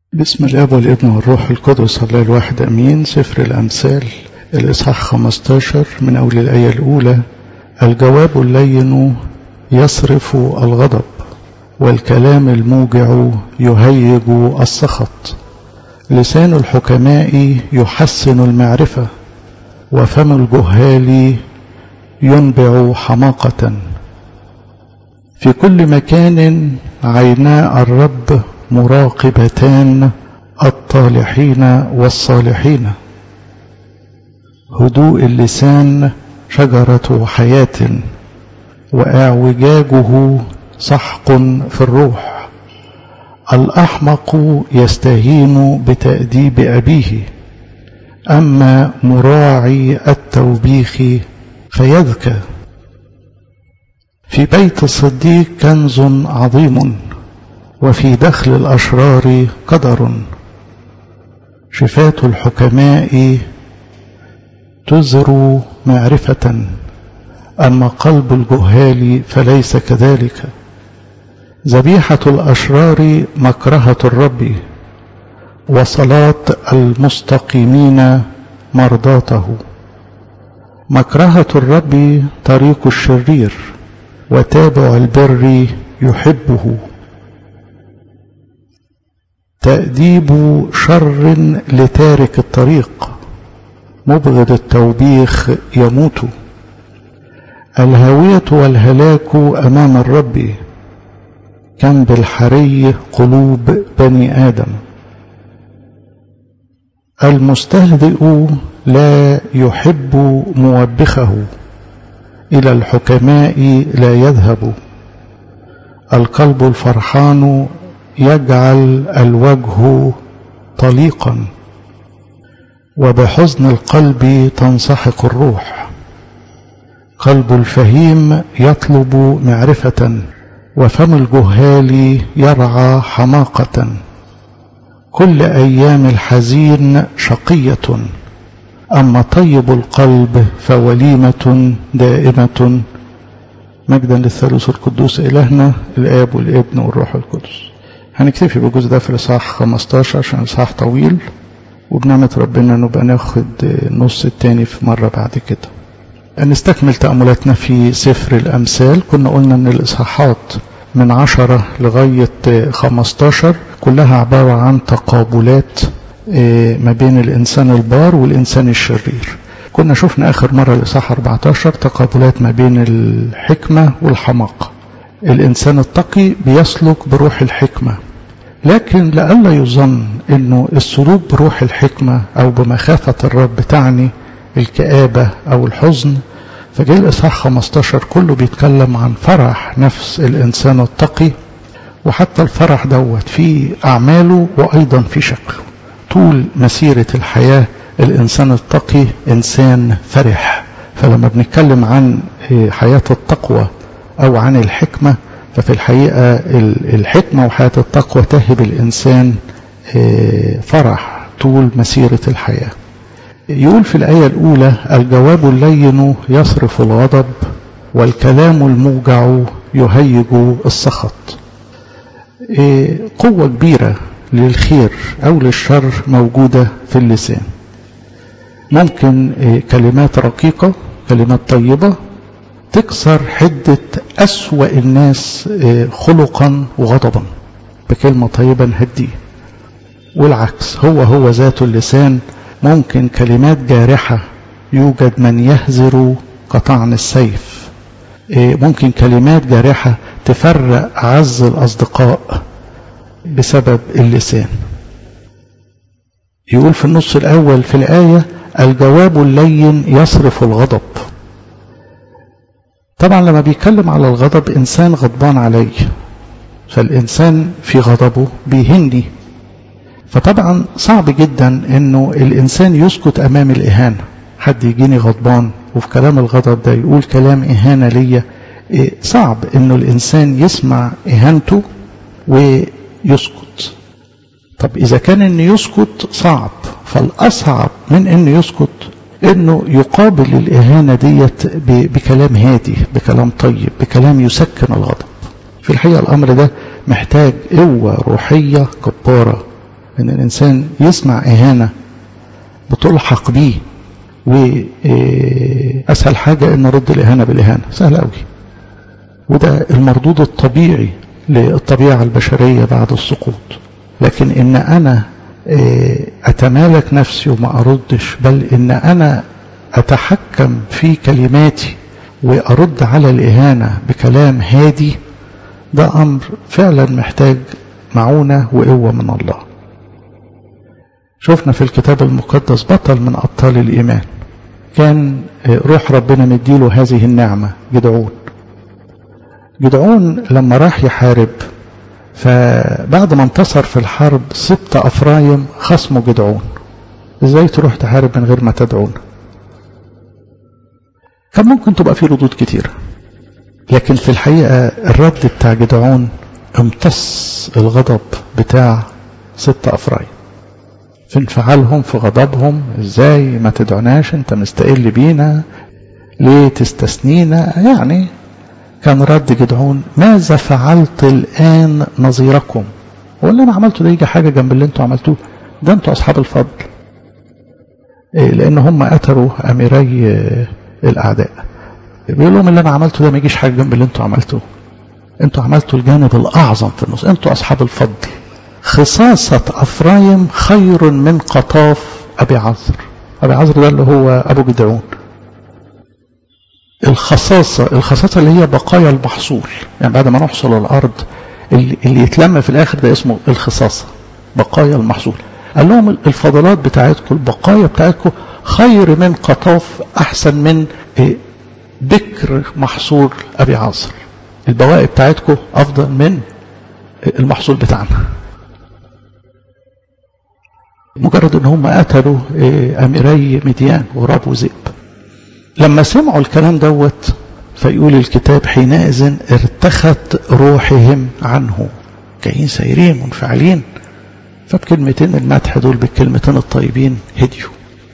بسم الاب والابن والروح القدس الله الواحد امين سفر الامثال الاصحاح 15 من اول الايه الاولى الجواب اللين يصرف الغضب والكلام الموجع يهيج السخط لسان الحكماء يحسن المعرفه وفم الجهال ينبع حماقه في كل مكان عينا الرب مراقبتان الطالحين والصالحين هدوء اللسان شجرة حياة وإعوجاجه سحق في الروح الأحمق يستهين بتأديب أبيه أما مراعي التوبيخ فيذكى في بيت الصديق كنز عظيم وفي دخل الأشرار قدر شفاة الحكماء تزر معرفة أما قلب الجهال فليس كذلك ذبيحة الأشرار مكرهة الرب وصلاة المستقيمين مرضاته مكرهة الرب طريق الشرير وتابع البر يحبه تأديب شر لتارك الطريق مبغض التوبيخ يموت الهاوية والهلاك أمام الرب كم بالحري قلوب بني آدم المستهزئ لا يحب موبخه إلى الحكماء لا يذهب القلب الفرحان يجعل الوجه طليقا وبحزن القلب تنسحق الروح قلب الفهيم يطلب معرفة وفم الجهال يرعى حماقة كل أيام الحزين شقية أما طيب القلب فوليمة دائمة مجدا للثالوث القدوس إلهنا الآب والابن والروح القدس هنكتفي بالجزء ده في الإصحاح 15 عشان الإصحاح طويل وبنعمة ربنا نبقى ناخد النص التاني في مرة بعد كده نستكمل تأملاتنا في سفر الأمثال كنا قلنا أن الإصحاحات من عشرة لغاية خمستاشر كلها عبارة عن تقابلات ما بين الإنسان البار والإنسان الشرير كنا شفنا آخر مرة الإصحاح 14 تقابلات ما بين الحكمة والحماقة الإنسان التقي بيسلك بروح الحكمة لكن لئلا يظن أنه السلوك بروح الحكمة أو بمخافة الرب تعني الكآبة أو الحزن فجاء الإصحاح 15 كله بيتكلم عن فرح نفس الإنسان التقي وحتى الفرح دوت في أعماله وأيضا في شكله طول مسيرة الحياة الإنسان التقي إنسان فرح فلما بنتكلم عن حياة التقوى أو عن الحكمة ففي الحقيقة الحكمة وحياة التقوى تهب الإنسان فرح طول مسيرة الحياة يقول في الآية الأولى الجواب اللين يصرف الغضب والكلام الموجع يهيج السخط قوة كبيرة للخير أو للشر موجودة في اللسان ممكن كلمات رقيقة كلمات طيبة تكسر حدة أسوأ الناس خلقا وغضبا بكلمة طيبة نهديه والعكس هو هو ذات اللسان ممكن كلمات جارحة يوجد من يهزر كطعن السيف ممكن كلمات جارحة تفرق أعز الأصدقاء بسبب اللسان يقول في النص الأول في الآية الجواب اللين يصرف الغضب طبعا لما بيتكلم على الغضب إنسان غضبان علي فالإنسان في غضبه بيهني فطبعا صعب جدا انه الانسان يسكت امام الاهانه حد يجيني غضبان وفي كلام الغضب ده يقول كلام اهانه ليا إيه صعب انه الانسان يسمع اهانته ويسكت طب اذا كان انه يسكت صعب فالاصعب من انه يسكت انه يقابل الاهانه ديت بكلام هادي بكلام طيب بكلام يسكن الغضب في الحقيقه الامر ده محتاج قوه روحيه جباره ان الانسان يسمع اهانه بتلحق بيه واسهل حاجه ان نرد الاهانه بالاهانه سهل قوي وده المردود الطبيعي للطبيعه البشريه بعد السقوط لكن ان انا اتمالك نفسي وما اردش بل ان انا اتحكم في كلماتي وارد على الاهانه بكلام هادي ده امر فعلا محتاج معونه وقوه من الله شفنا في الكتاب المقدس بطل من ابطال الايمان كان روح ربنا مديله هذه النعمه جدعون جدعون لما راح يحارب فبعد ما انتصر في الحرب سبت افرايم خصمه جدعون ازاي تروح تحارب من غير ما تدعون كان ممكن تبقى في ردود كتيرة لكن في الحقيقة الرد بتاع جدعون امتص الغضب بتاع ست افرايم في انفعالهم في غضبهم ازاي ما تدعوناش انت مستقل بينا ليه تستثنينا يعني كان رد جدعون ماذا فعلت الآن نظيركم هو اللي أنا عملته ده يجي حاجة جنب اللي انتوا عملتوه ده انتوا أصحاب الفضل إيه لأن هم قتلوا أميري الأعداء بيقول لهم اللي أنا عملته ده ما يجيش حاجة جنب اللي انتوا عملتوه انتوا عملتوا الجانب الأعظم في النص انتوا أصحاب الفضل خصاصة أفرايم خير من قطاف أبي عذر أبي عذر ده اللي هو أبو جدعون الخصاصة الخصاصة اللي هي بقايا المحصول يعني بعد ما نحصل الأرض اللي, اللي يتلم في الآخر ده اسمه الخصاصة بقايا المحصول قال لهم الفضلات بتاعتكم البقايا بتاعتكم خير من قطاف أحسن من بكر محصول أبي عاصر البواقي بتاعتكم أفضل من المحصول بتاعنا مجرد ان هم قتلوا اميري مديان وراب وذئب لما سمعوا الكلام دوت فيقول الكتاب حينئذ ارتخت روحهم عنه جايين سايرين منفعلين فبكلمتين المدح دول بالكلمتين الطيبين هديوا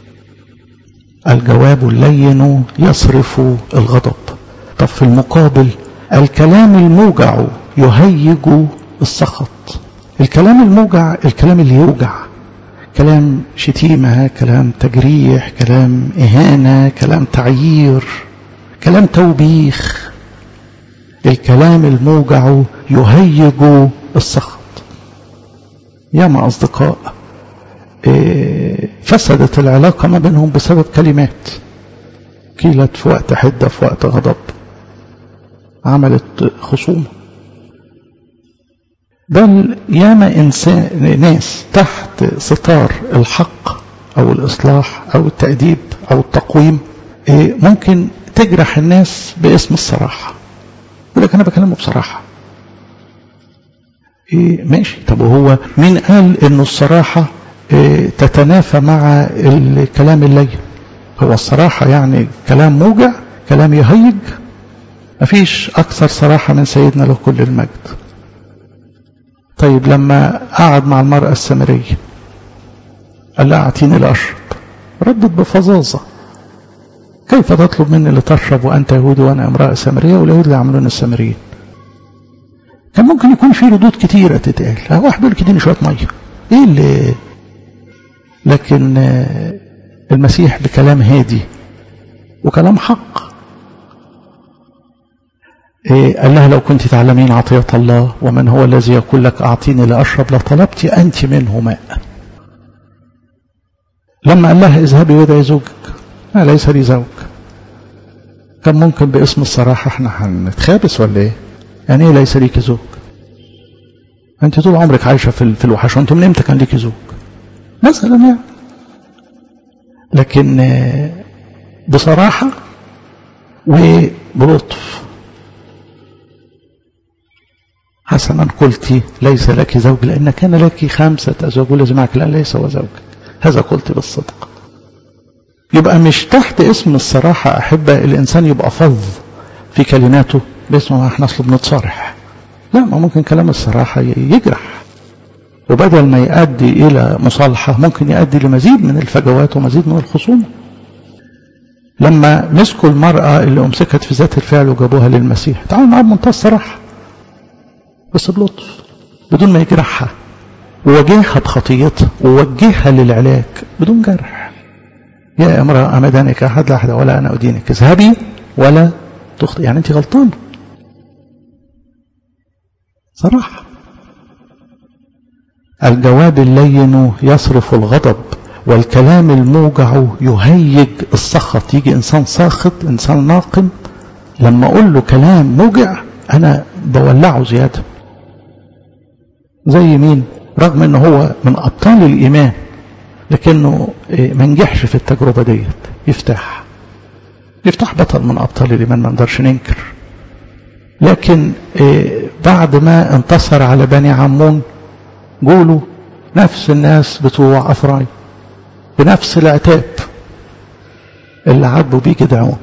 الجواب اللين يصرف الغضب طب في المقابل الكلام الموجع يهيج السخط الكلام الموجع الكلام اللي يوجع كلام شتيمة كلام تجريح كلام إهانة كلام تعيير كلام توبيخ الكلام الموجع يهيج السخط ياما أصدقاء فسدت العلاقة ما بينهم بسبب كلمات قيلت في وقت حدة في وقت غضب عملت خصومه بل ياما إنسان ناس تحت ستار الحق أو الإصلاح أو التأديب أو التقويم ممكن تجرح الناس باسم الصراحة يقول لك أنا بكلمه بصراحة إيه ماشي طب وهو مين قال إنه الصراحة إيه تتنافى مع الكلام اللين هو الصراحة يعني كلام موجع كلام يهيج مفيش أكثر صراحة من سيدنا له كل المجد طيب لما قعد مع المرأة السامرية قال لها أعطيني لأشرب ردت بفظاظة كيف تطلب مني لتشرب وأنت يهودي وأنا امرأة سامرية واليهود اللي يعملون السامريين كان ممكن يكون في ردود كتيرة تتقال واحد بيقول اديني شوية مية ايه اللي لكن المسيح بكلام هادي وكلام حق إيه قال لها لو كنت تعلمين عطية الله ومن هو الذي يقول لك أعطيني لأشرب لطلبت أنت منه ماء لما قال لها اذهبي وادعي زوجك لا ليس لي زوج كان ممكن باسم الصراحة احنا هنتخابس ولا ايه يعني ايه ليس ليك زوج انت طول عمرك عايشة في, في الوحش وانت من امتى كان ليك زوج مثلا يعني لكن بصراحة وبلطف حسنا قلت ليس لك زوج لأن كان لك خمسة أزواج والذي معك لا ليس هو زوجك هذا قلت بالصدق يبقى مش تحت اسم الصراحة أحبة الإنسان يبقى فظ في كلماته باسم ما احنا اصل بنتصارح لا ما ممكن كلام الصراحة يجرح وبدل ما يؤدي إلى مصالحة ممكن يؤدي لمزيد من الفجوات ومزيد من الخصومة لما مسكوا المرأة اللي أمسكت في ذات الفعل وجابوها للمسيح تعالوا معاه بمنتهى الصراحة بس بلطف بدون ما يجرحها وواجهها بخطيتها ووجهها للعلاج بدون جرح يا امرأة أمدانك أحد لا أحد ولا أنا أدينك اذهبي ولا تخطئ يعني أنت غلطان صراحة الجواب اللين يصرف الغضب والكلام الموجع يهيج السخط يجي إنسان ساخط إنسان ناقم لما أقول له كلام موجع أنا بولعه زيادة زي مين رغم أنه هو من أبطال الإيمان لكنه ما نجحش في التجربة ديت يفتح يفتح بطل من أبطال الإيمان ما نقدرش ننكر لكن بعد ما انتصر على بني عمون قولوا نفس الناس بتوع أفراي بنفس العتاب اللي عاتبوا بيه جدعون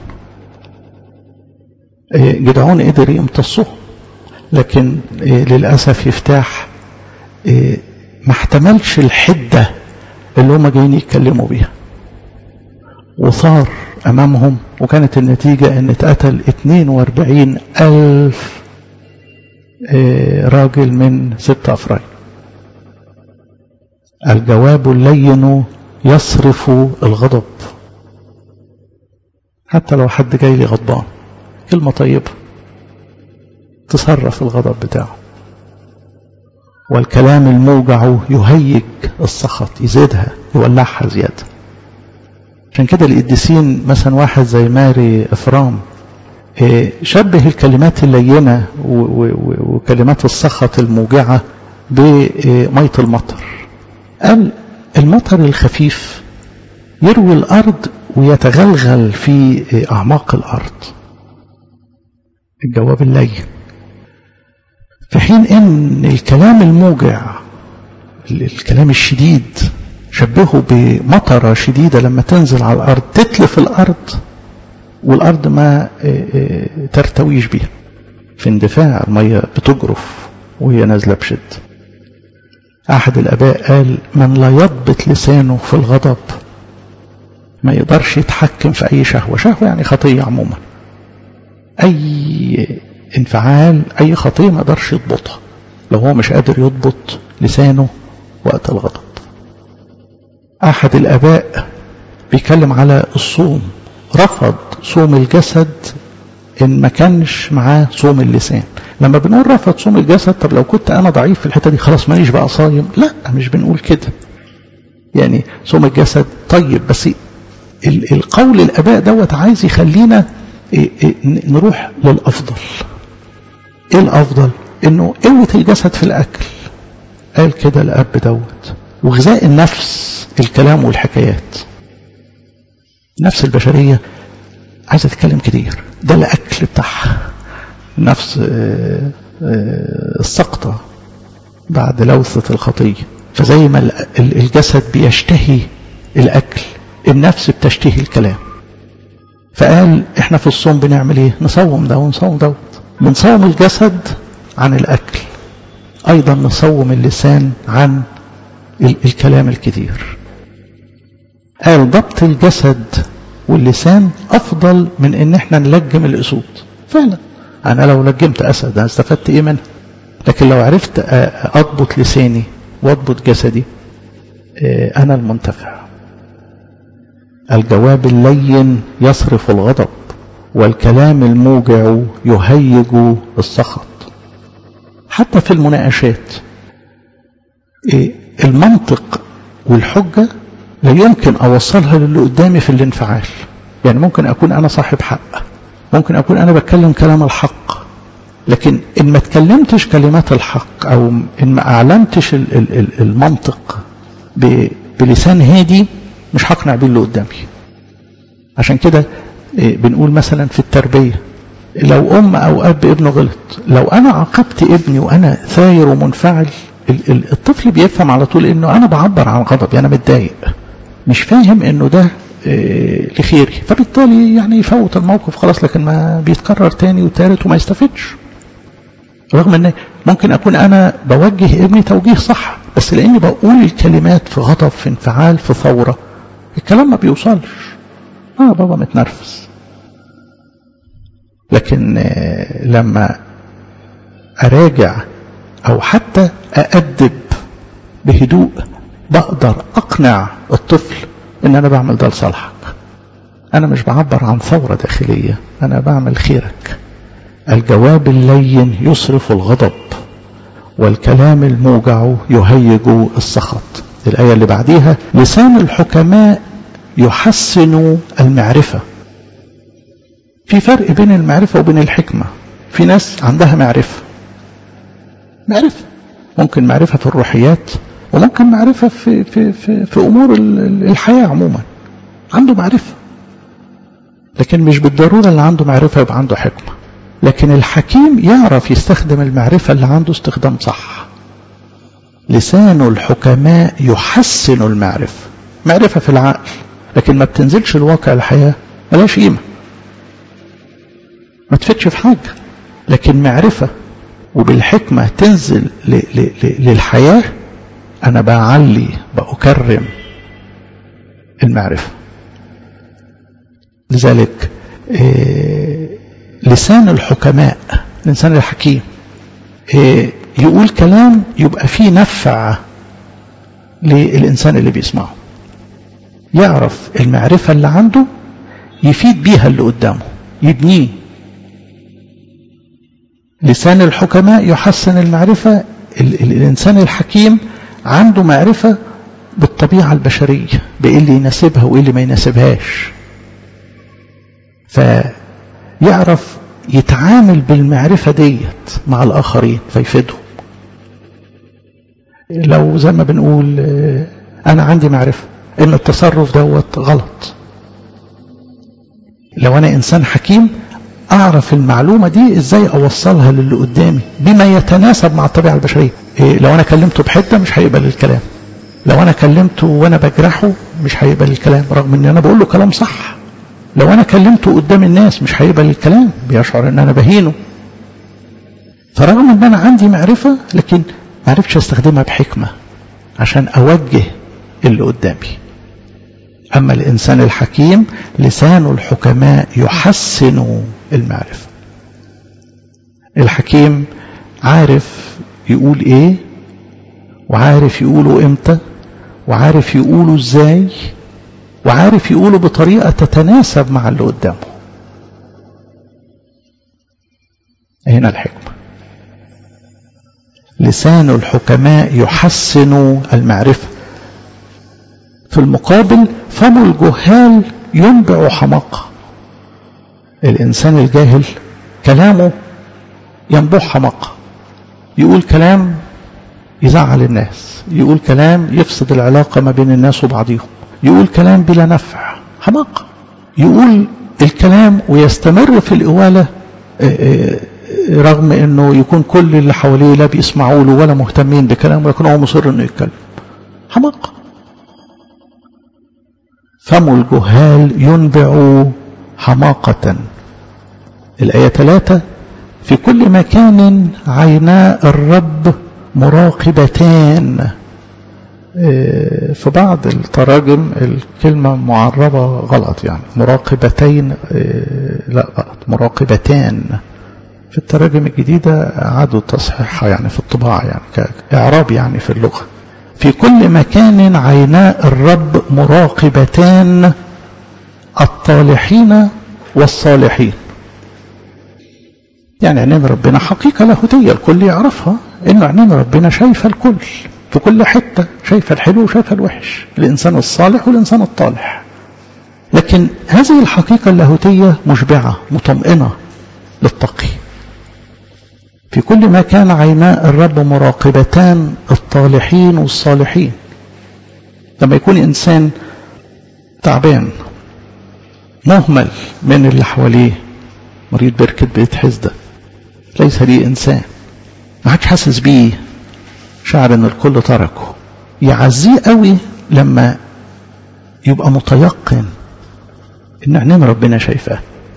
جدعون قدر يمتصه لكن للأسف يفتح ما احتملش الحدة اللي هم جايين يتكلموا بيها وصار أمامهم وكانت النتيجة أن اتقتل 42 ألف راجل من ست أفراد الجواب اللين يصرف الغضب حتى لو حد جاي لي غضبان كلمة طيبة تصرف الغضب بتاعه والكلام الموجع يهيج السخط يزيدها يولعها زيادة عشان كده القديسين مثلا واحد زي ماري إفرام شبه الكلمات اللينة وكلمات السخط الموجعة بمية المطر قال المطر الخفيف يروي الأرض ويتغلغل في أعماق الأرض الجواب اللين في حين ان الكلام الموجع الكلام الشديد شبهه بمطره شديده لما تنزل على الارض تتلف الارض والارض ما ترتويش بيها في اندفاع الميه بتجرف وهي نازله بشد احد الاباء قال من لا يضبط لسانه في الغضب ما يقدرش يتحكم في اي شهوه شهوه يعني خطيه عموما اي انفعال اي خطيه ما يقدرش يضبطها لو هو مش قادر يضبط لسانه وقت الغضب احد الاباء بيتكلم على الصوم رفض صوم الجسد ان ما كانش معاه صوم اللسان لما بنقول رفض صوم الجسد طب لو كنت انا ضعيف في الحته دي خلاص ماليش بقى صايم لا مش بنقول كده يعني صوم الجسد طيب بس القول الاباء دوت عايز يخلينا نروح للافضل ايه الافضل انه قوة الجسد في الاكل قال كده الاب دوت وغذاء النفس الكلام والحكايات النفس البشرية عايزة تتكلم كتير ده الاكل بتاعها نفس السقطة بعد لوثة الخطية فزي ما الجسد بيشتهي الاكل النفس بتشتهي الكلام فقال احنا في الصوم بنعمل ايه نصوم ده ونصوم دوت بنصوم الجسد عن الأكل أيضا نصوم اللسان عن الكلام الكثير قال ضبط الجسد واللسان أفضل من إن إحنا نلجم الأسود فعلا أنا لو لجمت أسد أنا استفدت إيه منه لكن لو عرفت أضبط لساني وأضبط جسدي أنا المنتفع الجواب اللين يصرف الغضب والكلام الموجع يهيج السخط حتى في المناقشات المنطق والحجة لا يمكن أوصلها للي قدامي في الانفعال يعني ممكن أكون أنا صاحب حق ممكن أكون أنا بتكلم كلام الحق لكن إن ما تكلمتش كلمات الحق أو إن ما أعلنتش المنطق بلسان هادي مش هقنع بيه اللي قدامي عشان كده بنقول مثلا في التربية لو أم أو أب ابنه غلط لو أنا عاقبت ابني وأنا ثاير ومنفعل الطفل بيفهم على طول إنه أنا بعبر عن غضبي أنا متضايق مش فاهم إنه ده لخيري فبالتالي يعني يفوت الموقف خلاص لكن ما بيتكرر تاني وتالت وما يستفدش رغم ان ممكن اكون انا بوجه ابني توجيه صح بس لاني بقول الكلمات في غضب في انفعال في ثوره الكلام ما بيوصلش اه بابا متنرفز لكن لما اراجع او حتى اادب بهدوء بقدر أقنع الطفل إن أنا بعمل ده لصالحك أنا مش بعبر عن ثورة داخلية أنا بعمل خيرك الجواب اللين يصرف الغضب والكلام الموجع يهيج السخط الآية اللي بعديها لسان الحكماء يحسن المعرفة في فرق بين المعرفة وبين الحكمة في ناس عندها معرفة معرفة ممكن معرفة في الروحيات وممكن معرفة في, في, في, في أمور الحياة عموما عنده معرفة لكن مش بالضرورة اللي عنده معرفة يبقى عنده حكمة لكن الحكيم يعرف يستخدم المعرفة اللي عنده استخدام صح لسان الحكماء يحسن المعرفة معرفة في العقل لكن ما بتنزلش الواقع الحياة ملاش قيمة ما تفيدش في حاجة لكن معرفة وبالحكمة تنزل ل ل ل للحياة أنا بعلي بأكرم المعرفة لذلك إيه لسان الحكماء الإنسان الحكيم إيه يقول كلام يبقى فيه نفع للإنسان اللي بيسمعه يعرف المعرفة اللي عنده يفيد بيها اللي قدامه يبنيه لسان الحكماء يحسن المعرفة ال ال الإنسان الحكيم عنده معرفة بالطبيعة البشرية بإيه اللي يناسبها وإيه اللي ما يناسبهاش فيعرف يتعامل بالمعرفة ديت مع الآخرين فيفيدهم لو زي ما بنقول أنا عندي معرفة إن التصرف دوت غلط لو أنا إنسان حكيم أعرف المعلومة دي إزاي أوصلها للي قدامي بما يتناسب مع الطبيعة البشرية إيه لو أنا كلمته بحدة مش هيقبل الكلام لو أنا كلمته وأنا بجرحه مش هيقبل الكلام رغم إن أنا بقول له كلام صح لو أنا كلمته قدام الناس مش هيقبل الكلام بيشعر إن أنا بهينه فرغم إن أنا عندي معرفة لكن ما عرفتش أستخدمها بحكمة عشان أوجه اللي قدامي أما الإنسان الحكيم لسان الحكماء يحسن المعرفة الحكيم عارف يقول إيه وعارف يقوله إمتى وعارف يقوله إزاي وعارف يقوله بطريقة تتناسب مع اللي قدامه هنا الحكمة لسان الحكماء يحسن المعرفة في المقابل فم الجهال ينبع حماقة الإنسان الجاهل كلامه ينبع حماقة يقول كلام يزعل الناس يقول كلام يفسد العلاقة ما بين الناس وبعضهم يقول كلام بلا نفع حماقة يقول الكلام ويستمر في الإوالة رغم انه يكون كل اللي حواليه لا بيسمعوا له ولا مهتمين بكلامه لكن هو مصر انه يتكلم حماقه فم الجهال ينبع حماقة الآية ثلاثة في كل مكان عينا الرب مراقبتان في بعض التراجم الكلمة معربة غلط يعني مراقبتين لا غلط مراقبتان في التراجم الجديدة عادوا تصحيحها يعني في الطباعة يعني كإعراب يعني في اللغة في كل مكان عينا الرب مراقبتان الطالحين والصالحين يعني عينين ربنا حقيقة لاهوتية الكل يعرفها إنه عينين ربنا شايفة الكل في كل حتة شايفة الحلو وشايفة الوحش الإنسان الصالح والإنسان الطالح لكن هذه الحقيقة اللاهوتية مشبعة مطمئنة للتقي في كل ما كان عينا الرب مراقبتان الطالحين والصالحين لما يكون إنسان تعبان مهمل من اللي حواليه مريض بركة بيت حزدة ليس لي إنسان ما عادش حاسس بيه شعر ان الكل تركه يعزيه قوي لما يبقى متيقن ان عينين ربنا شايفاه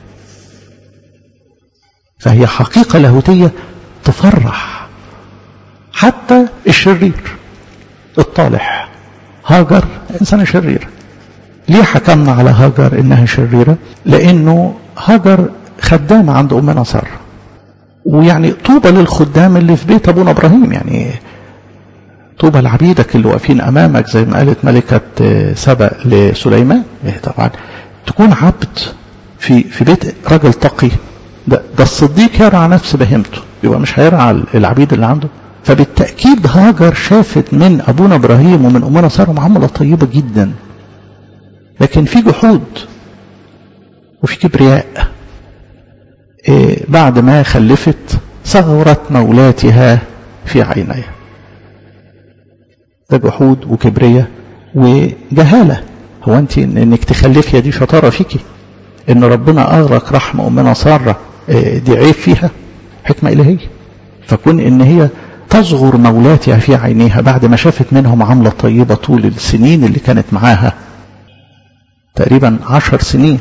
فهي حقيقة لاهوتية تفرح حتى الشرير الطالح هاجر إنسانة شريرة ليه حكمنا على هاجر إنها شريرة لأنه هاجر خدامة عند أمنا سارة ويعني طوبى للخدام اللي في بيت أبونا إبراهيم يعني طوبى لعبيدك اللي واقفين امامك زي ما قالت ملكه سبأ لسليمان طبعا تكون عبد في في بيت راجل تقي ده, ده الصديق يرعى نفس بهيمته يبقى مش هيرعى العبيد اللي عنده فبالتأكيد هاجر شافت من أبونا إبراهيم ومن أمنا سارة معاملة طيبة جدا لكن في جحود وفي كبرياء إيه بعد ما خلفت صغرت مولاتها في عينيها ده جحود وكبرياء وجهالة هو أنت إنك تخلفي دي شطارة فيكي إن ربنا أغرق رحم أمنا سارة إيه دي عيب فيها حكمة إلهية فكون إن هي تصغر مولاتها في عينيها بعد ما شافت منهم عملة طيبة طول السنين اللي كانت معاها تقريبا عشر سنين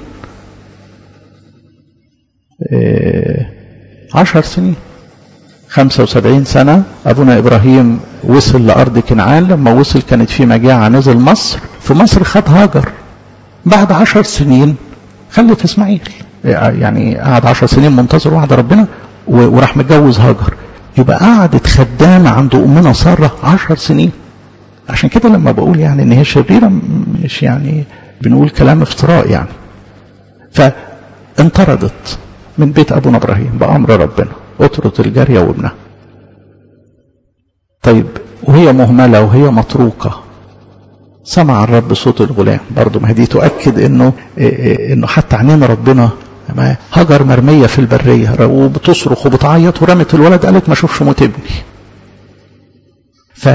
إيه عشر سنين خمسة وسبعين سنة أبونا إبراهيم وصل لأرض كنعان لما وصل كانت في مجاعة نزل مصر في مصر خد هاجر بعد عشر سنين خلف إسماعيل يعني قعد عشر سنين منتظر وعد ربنا وراح متجوز هاجر يبقى قعدت خدامة عند أمنا سارة عشر سنين عشان كده لما بقول يعني إن هي شريرة مش يعني بنقول كلام افتراء يعني فانطردت من بيت أبونا إبراهيم بأمر ربنا اطرد الجارية وابنها طيب وهي مهملة وهي متروكة سمع الرب صوت الغلام برضه ما دي تؤكد انه انه حتى عينين ربنا هجر مرمية في البرية وبتصرخ وبتعيط ورمت الولد قالت ما اشوفش موت ابني ف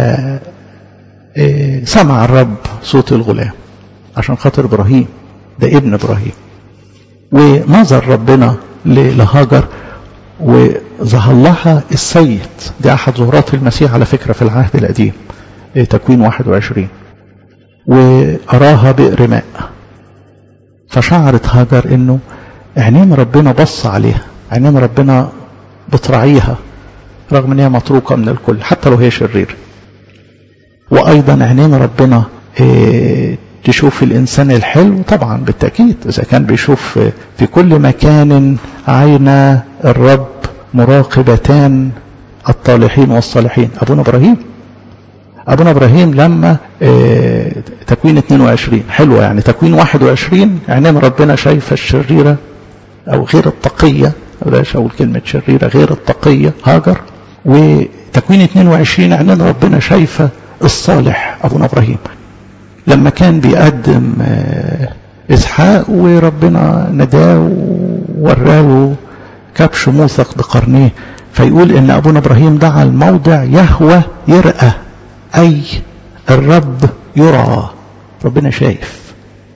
سمع الرب صوت الغلام عشان خاطر ابراهيم ده ابن ابراهيم ونظر ربنا لهاجر وظهر لها السيد دي احد ظهورات المسيح على فكره في العهد القديم تكوين 21 واراها بئر ماء فشعرت هاجر انه عينين ربنا بص عليها عينين ربنا بتراعيها رغم ان هي متروكه من الكل حتى لو هي شريره وايضا عينين ربنا إيه تشوف الانسان الحلو طبعا بالتاكيد اذا كان بيشوف في كل مكان عين الرب مراقبتان الطالحين والصالحين ابونا ابراهيم ابونا ابراهيم لما إيه تكوين 22 حلوه يعني تكوين 21 عينين ربنا شايفه الشريره او غير التقيه بلاش اقول كلمه شريره غير التقيه هاجر وتكوين 22 عينين ربنا شايفه الصالح ابونا ابراهيم لما كان بيقدم اسحاق وربنا نداه ووراه كبش موثق بقرنيه فيقول ان ابونا ابراهيم دعا الموضع يهوى يرأى اي الرب يرعى ربنا شايف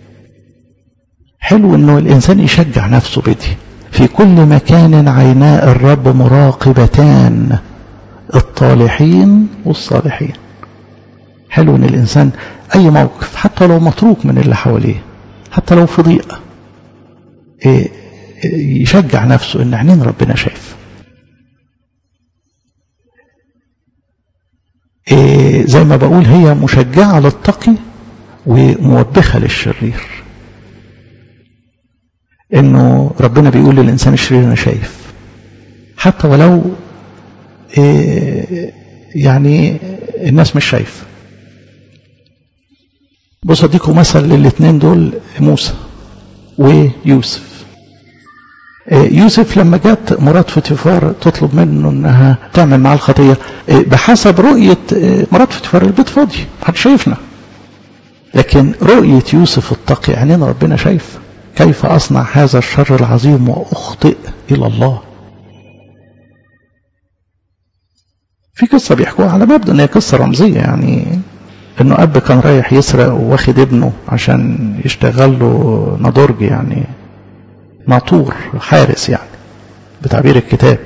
حلو انه الانسان يشجع نفسه بدي في كل مكان عيناء الرب مراقبتان الطالحين والصالحين حلو ان الانسان اي موقف حتى لو متروك من اللي حواليه حتى لو في ضيق إيه يشجع نفسه ان عينين ربنا شايف إيه زي ما بقول هي مشجعة للتقي وموبخة للشرير انه ربنا بيقول للانسان الشرير انا شايف حتى ولو إيه يعني الناس مش شايفه بص اديكم مثل للاثنين دول موسى ويوسف يوسف لما جت مرات فوتيفار تطلب منه انها تعمل معاه الخطيه بحسب رؤيه مرات فوتيفار البيت فاضي محدش شايفنا لكن رؤيه يوسف التقي عينين ربنا شايف كيف اصنع هذا الشر العظيم واخطئ الى الله في قصه بيحكوها على مبدا ان هي قصه رمزيه يعني انه اب كان رايح يسرق واخد ابنه عشان يشتغل له نضرج يعني ناطور حارس يعني بتعبير الكتاب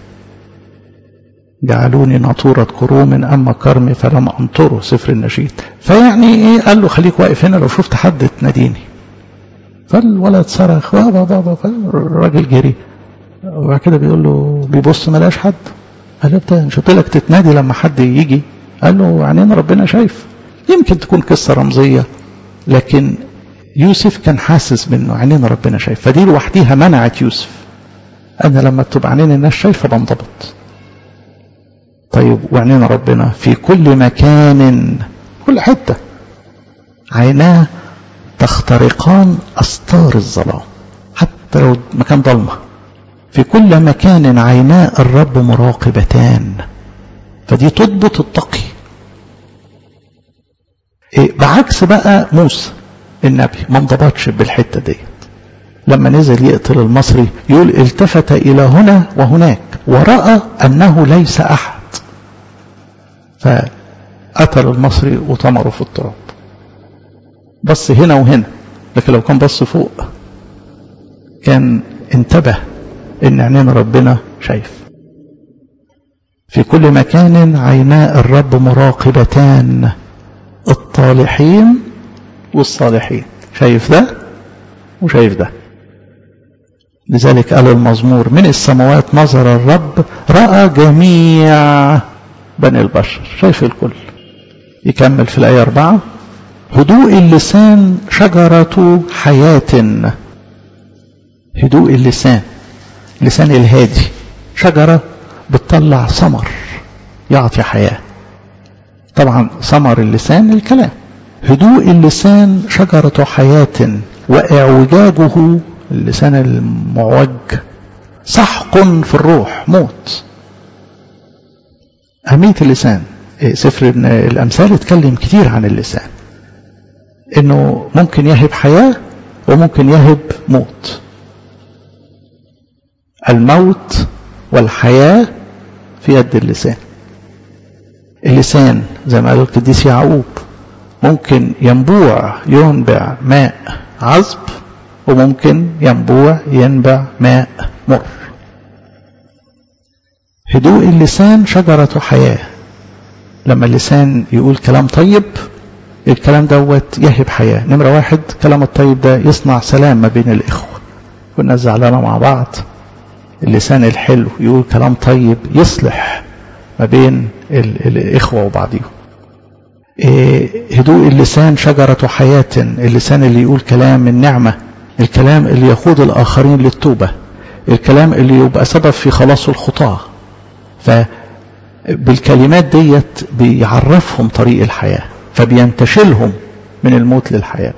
جعلوني ناطورة كروم أما كرمي فلم أنطره سفر النشيد فيعني إيه قال له خليك واقف هنا لو شفت حد تناديني فالولد صرخ بابا بابا الراجل جري وبعد كده بيقول له بيبص ما لقاش حد قال له مش قلت لك تتنادي لما حد يجي قال له عينين ربنا شايف يمكن تكون قصة رمزية لكن يوسف كان حاسس منه عينين ربنا شايف فدي لوحديها منعت يوسف أنا لما بتبقى عينين الناس شايفة بنضبط طيب وعنينا ربنا في كل مكان كل حتة عيناه تخترقان أستار الظلام حتى لو مكان ضلمة في كل مكان عيناء الرب مراقبتان فدي تضبط التقي إيه بعكس بقى موسى النبي ما انضبطش بالحته ديت لما نزل يقتل المصري يقول التفت الى هنا وهناك وراى انه ليس احد فقتل المصري وطمره في التراب بص هنا وهنا لكن لو كان بص فوق كان انتبه ان عينين ربنا شايف في كل مكان عيناء الرب مراقبتان الطالحين والصالحين شايف ده وشايف ده لذلك قال المزمور من السماوات نظر الرب رأى جميع بني البشر شايف الكل يكمل في الآية أربعة هدوء اللسان شجرة حياة هدوء اللسان لسان الهادي شجرة بتطلع ثمر يعطي حياة طبعا ثمر اللسان الكلام هدوء اللسان شجرة حياة وإعوجاجه اللسان المعوج سحق في الروح موت أهمية اللسان سفر الأمثال اتكلم كتير عن اللسان إنه ممكن يهب حياة وممكن يهب موت الموت والحياة في يد اللسان اللسان زي ما قال القديس يعقوب ممكن ينبوع ينبع ماء عذب وممكن ينبوع ينبع ماء مر هدوء اللسان شجرة حياة لما اللسان يقول كلام طيب الكلام دوت يهب حياة نمرة واحد كلام الطيب ده يصنع سلام ما بين الإخوة كنا زعلانة مع بعض اللسان الحلو يقول كلام طيب يصلح ما بين الإخوة وبعضهم إيه هدوء اللسان شجرة حياة اللسان اللي يقول كلام النعمة الكلام اللي يقود الآخرين للتوبة الكلام اللي يبقى سبب في خلاص الخطاة فبالكلمات ديت بيعرفهم طريق الحياة فبينتشلهم من الموت للحياة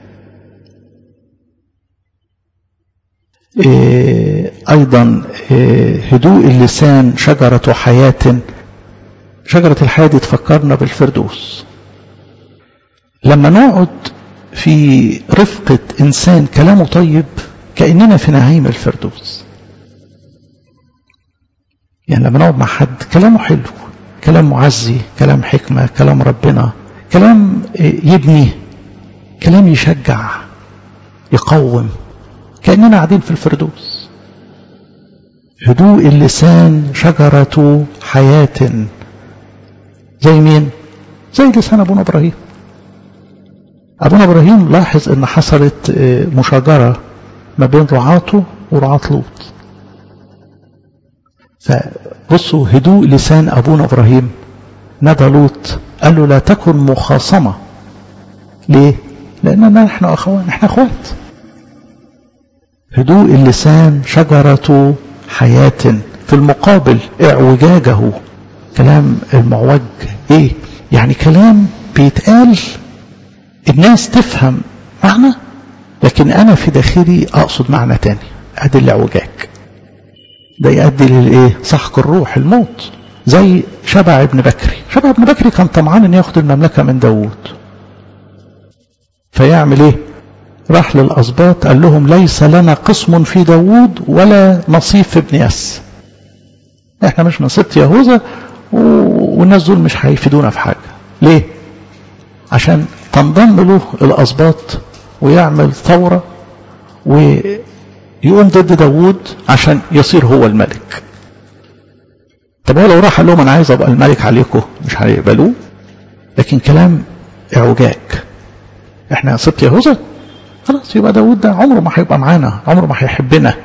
إيه أيضا إيه هدوء اللسان شجرة حياة شجرة الحياة دي تفكرنا بالفردوس لما نقعد في رفقة إنسان كلامه طيب كأننا في نعيم الفردوس يعني لما نقعد مع حد كلامه حلو كلام معزي كلام حكمة كلام ربنا كلام يبني كلام يشجع يقوم كأننا قاعدين في الفردوس هدوء اللسان شجرة حياة زي مين زي لسان أبونا إبراهيم أبونا إبراهيم لاحظ أن حصلت مشاجرة ما بين رعاته ورعاة لوط فبصوا هدوء لسان أبونا إبراهيم نادى لوط قال له لا تكن مخاصمة ليه؟ لأننا نحن أخوان نحن أخوات هدوء اللسان شجرة حياة في المقابل اعوجاجه كلام المعوج ايه يعني كلام بيتقال الناس تفهم معنى لكن انا في داخلي اقصد معنى تاني ادي الاعوجاج ده يؤدي للايه سحق الروح الموت زي شبع ابن بكري شبع ابن بكري كان طمعان ان ياخد المملكه من داوود فيعمل ايه راح للاسباط قال لهم ليس لنا قسم في داوود ولا نصيب في ابن ياس احنا مش من سبط يهوذا والناس دول مش هيفيدونا في حاجه ليه عشان تنضم له الاسباط ويعمل ثوره ويقوم ضد داوود عشان يصير هو الملك طب هو لو راح قال لهم انا عايز ابقى الملك عليكم مش هيقبلوه لكن كلام اعوجاج احنا سبط يهوذا خلاص يبقى داود ده عمره ما هيبقى معانا عمره ما هيحبنا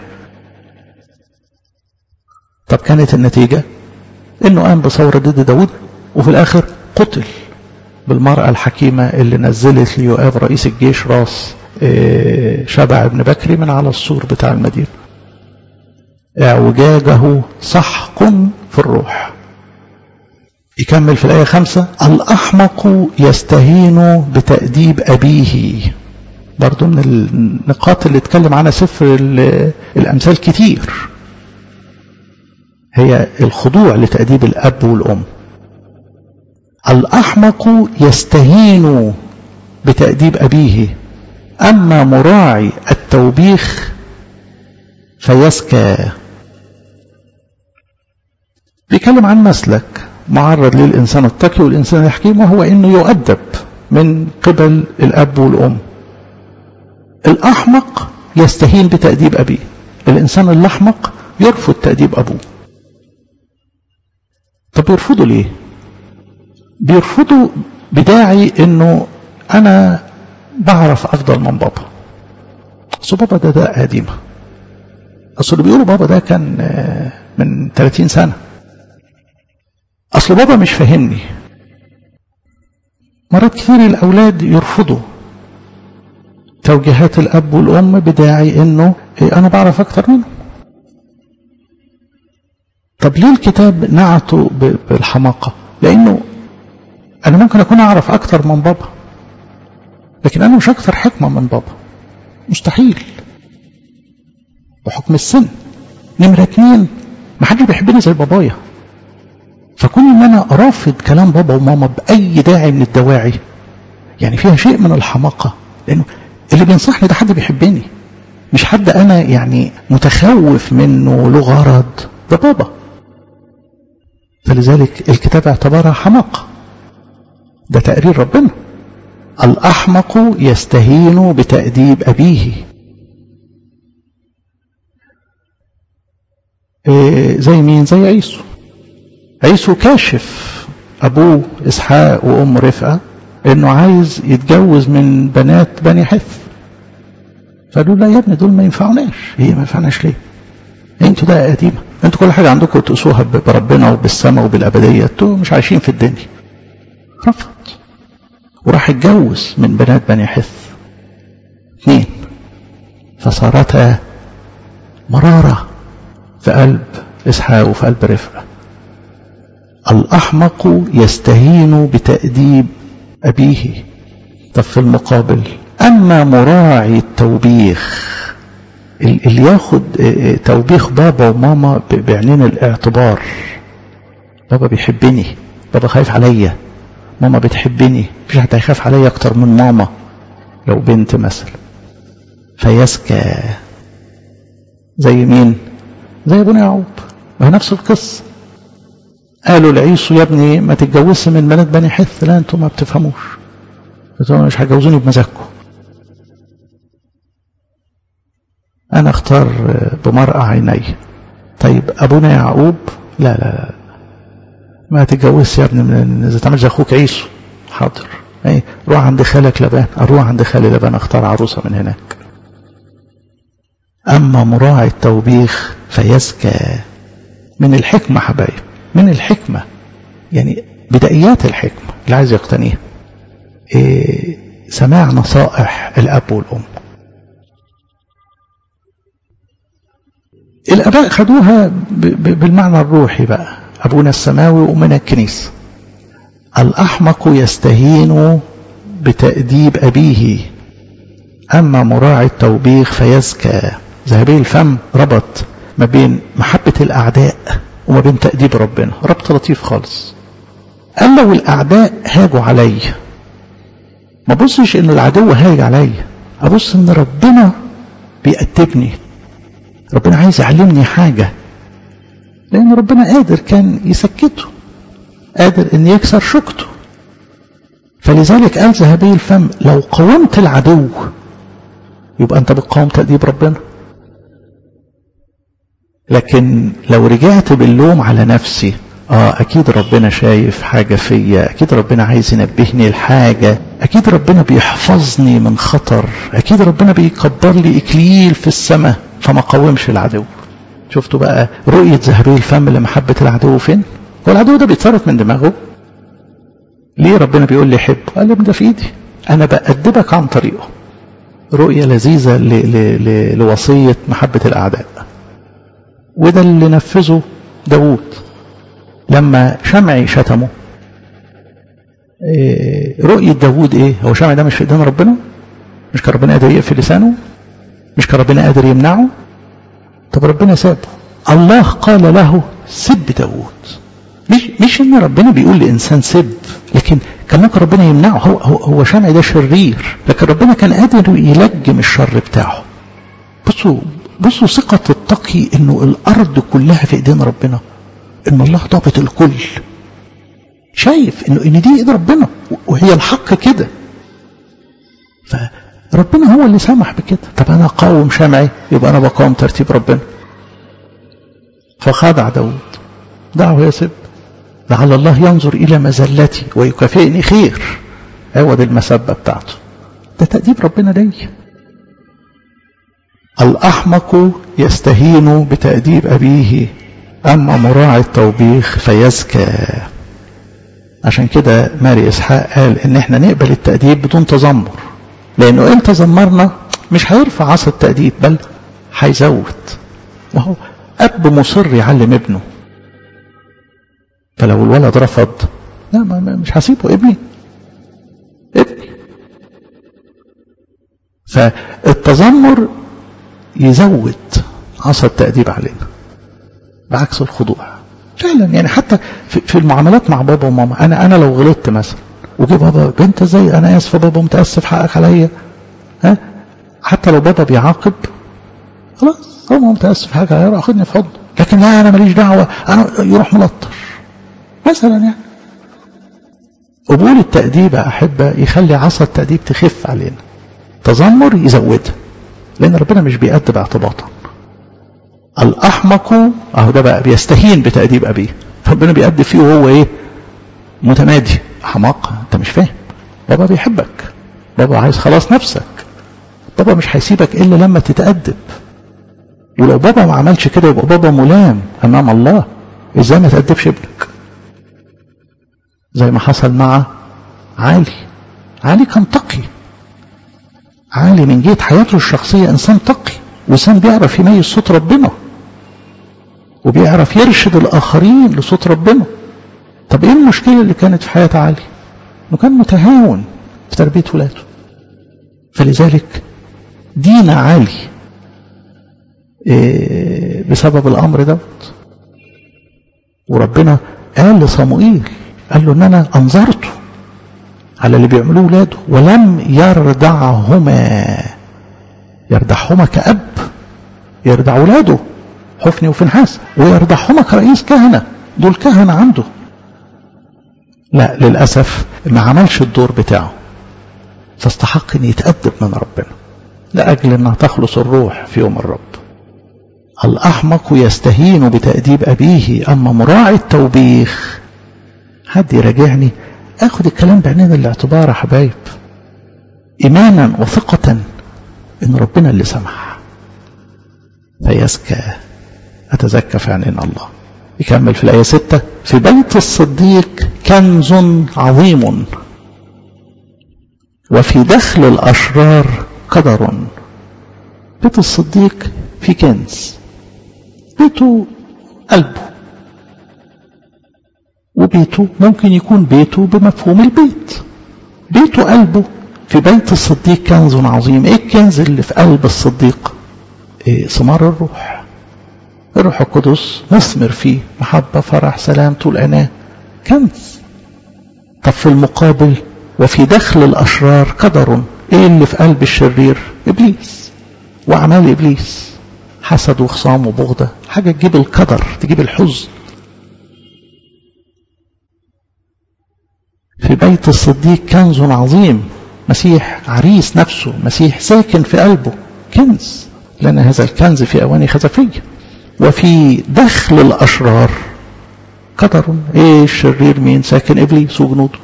طب كانت النتيجة انه قام بثورة ضد داود وفي الاخر قتل بالمرأة الحكيمة اللي نزلت ليؤاب رئيس الجيش راس شبع ابن بكري من على السور بتاع المدينة اعوجاجه سحق في الروح يكمل في الآية خمسة الأحمق يستهين بتأديب أبيه برضو من النقاط اللي اتكلم عنها سفر الأمثال كتير هي الخضوع لتأديب الأب والأم الأحمق يستهين بتأديب أبيه أما مراعي التوبيخ فيسكى بيتكلم عن مسلك معرض للإنسان التقي والإنسان الحكيم وهو أنه يؤدب من قبل الأب والأم الأحمق يستهين بتأديب أبيه الإنسان الأحمق يرفض تأديب أبوه طب يرفضوا ليه بيرفضوا بداعي انه انا بعرف افضل من بابا اصل بابا ده ده قديمه اصل اللي بيقولوا بابا ده كان من 30 سنه اصل بابا مش فاهمني مرات كتير الاولاد يرفضوا توجيهات الاب والام بداعي انه انا بعرف اكتر منه طب ليه الكتاب نعته بالحماقه لانه انا ممكن اكون اعرف اكتر من بابا لكن انا مش اكثر حكمه من بابا مستحيل بحكم السن نمره اتنين ما حدش بيحبني زي بابايا فكون ان انا رافض كلام بابا وماما باي داعي من الدواعي يعني فيها شيء من الحماقه لانه اللي بينصحني ده حد بيحبني مش حد انا يعني متخوف منه له غرض ده بابا فلذلك الكتاب اعتبرها حماقه ده تقرير ربنا الأحمق يستهين بتأديب أبيه إيه زي مين زي عيسو عيسو كاشف أبوه إسحاق وأم رفقة إنه عايز يتجوز من بنات بني حث فقالوا لا يا ابني دول ما ينفعوناش هي ما ينفعناش ليه انتوا ده قديمة انتوا كل حاجة عندكم تقصوها بربنا وبالسماء وبالأبدية انتوا مش عايشين في الدنيا رفض وراح اتجوز من بنات بني حث اثنين فصارتا مرارة في قلب إسحاق وفي قلب رفقة الأحمق يستهين بتأديب أبيه طب في المقابل أما مراعي التوبيخ اللي ياخد توبيخ بابا وماما بعينين الاعتبار بابا بيحبني بابا خايف عليا ماما بتحبني مفيش حد هيخاف عليا اكتر من ماما لو بنت مثلا فيسكى زي مين زي ابونا يعقوب وهي نفس القصه قالوا لعيسو يا ابني ما تتجوزش من بنات بني حث لا انتوا ما بتفهموش انتوا مش هتجوزوني بمزاجكم انا اختار بمرأة عيني طيب ابونا يعقوب لا لا لا ما تتجوزش يا ابني من اذا تعمل زي اخوك عيسو حاضر ايه روح عند خالك لبان اروح عند خالي لبان اختار عروسه من هناك اما مراعي التوبيخ فيزكى من الحكمه حبايب من الحكمه يعني بدائيات الحكمه اللي عايز يقتنيها إيه سماع نصائح الاب والام الاباء خدوها بالمعنى الروحي بقى أبونا السماوي ومن الكنيسة الأحمق يستهين بتأديب أبيه أما مراعي التوبيخ فيزكى ذهبي الفم ربط ما بين محبة الأعداء وما بين تأديب ربنا ربط لطيف خالص قال لو الأعداء هاجوا علي ما بصش إن العدو هاج علي أبص إن ربنا بيأدبني ربنا عايز يعلمني حاجة لأن ربنا قادر كان يسكته قادر أن يكسر شوكته فلذلك قال ذهبي الفم لو قاومت العدو يبقى أنت بتقاوم تأديب ربنا لكن لو رجعت باللوم على نفسي اه اكيد ربنا شايف حاجة فيا اكيد ربنا عايز ينبهني لحاجة اكيد ربنا بيحفظني من خطر اكيد ربنا بيكبر لي اكليل في السماء فما قاومش العدو شفتوا بقى رؤية زهري الفم لمحبة العدو فين هو العدو ده بيتصرف من دماغه ليه ربنا بيقول لي حب قال لي ده في ايدي انا بأدبك عن طريقه رؤية لذيذة ل ل ل لوصية محبة الأعداء وده اللي نفذه داوود لما شمعي شتمه إيه رؤية داوود ايه هو شمع ده مش في ايدين ربنا مش كان ربنا قادر يقفل لسانه مش كان ربنا قادر يمنعه طب ربنا سابه الله قال له سب داوود مش مش ان ربنا بيقول لانسان سب لكن كان ممكن ربنا يمنعه هو هو, هو شمع ده شرير لكن ربنا كان قادر يلجم الشر بتاعه بصوا بصوا ثقة التقي انه الارض كلها في ايدين ربنا ان الله ضابط الكل شايف انه ان دي ايد ربنا وهي الحق كده فربنا هو اللي سمح بكده طب انا اقاوم شمعي يبقى انا بقاوم ترتيب ربنا فخدع داود دعه يا سب لعل الله ينظر الى مزلتي ويكافئني خير عوض المسبه بتاعته ده تأديب ربنا ليا الأحمق يستهين بتأديب أبيه أما مراعي التوبيخ فيزكى عشان كده ماري إسحاق قال إن إحنا نقبل التأديب بدون تذمر لأنه إن تذمرنا مش هيرفع عصا التأديب بل هيزود وهو أب مصر يعلم ابنه فلو الولد رفض لا ما مش هسيبه ابني ابني فالتذمر يزود عصا التأديب علينا بعكس الخضوع فعلا يعني حتى في المعاملات مع بابا وماما انا انا لو غلطت مثلا وجي بابا انت ازاي انا اسف يا بابا متاسف حقك عليا ها حتى لو بابا بيعاقب خلاص هو متاسف حقك عليا يروح خدني في حضنه لكن لا انا ماليش دعوه انا يروح ملطش مثلا يعني قبول التأديب يا أحبة يخلي عصا التأديب تخف علينا تذمر يزودها لأن ربنا مش بيأدب اعتباطا الأحمق أهو ده بقى بيستهين بتأديب أبيه ربنا بيأدب فيه وهو إيه متمادي حماق أنت مش فاهم بابا بيحبك بابا عايز خلاص نفسك بابا مش هيسيبك إلا لما تتأدب ولو بابا ما عملش كده يبقى بابا ملام أمام الله إزاي ما تأدبش ابنك زي ما حصل مع علي علي كان تقي علي من جهة حياته الشخصية إنسان تقي وإنسان بيعرف يميز صوت ربنا وبيعرف يرشد الآخرين لصوت ربنا طب إيه المشكلة اللي كانت في حياة علي إنه كان متهاون في تربية ولاده فلذلك دين علي إيه بسبب الأمر دوت وربنا قال لصموئيل قال له ان انا انظرته على اللي بيعملوه ولاده ولم يردعهما يردعهما كأب يردع ولاده حفني وفنحاس ويردعهما كرئيس كهنة دول كهنة عنده لا للأسف ما عملش الدور بتاعه فاستحق ان يتأدب من ربنا لأجل انها تخلص الروح في يوم الرب الأحمق يستهين بتأديب أبيه أما مراعي التوبيخ حد يراجعني اخد الكلام بعينين الاعتبار يا حبايب ايمانا وثقة ان ربنا اللي سمح فيزكى اتزكى في عينين الله يكمل في الآية ستة في بيت الصديق كنز عظيم وفي دخل الأشرار قدر بيت الصديق في كنز بيته قلبه وبيته ممكن يكون بيته بمفهوم البيت بيته قلبه في بيت الصديق كنز عظيم ايه الكنز اللي في قلب الصديق إيه ثمار الروح الروح القدس مثمر فيه محبة فرح سلام طول أناه كنز طب في المقابل وفي دخل الأشرار قدر ايه اللي في قلب الشرير إبليس وأعمال إبليس حسد وخصام وبغضة حاجة تجيب القدر تجيب الحزن في بيت الصديق كنز عظيم مسيح عريس نفسه مسيح ساكن في قلبه كنز لأن هذا الكنز في أواني خزفية وفي دخل الأشرار قدر إيه الشرير مين ساكن إبليس وجنوده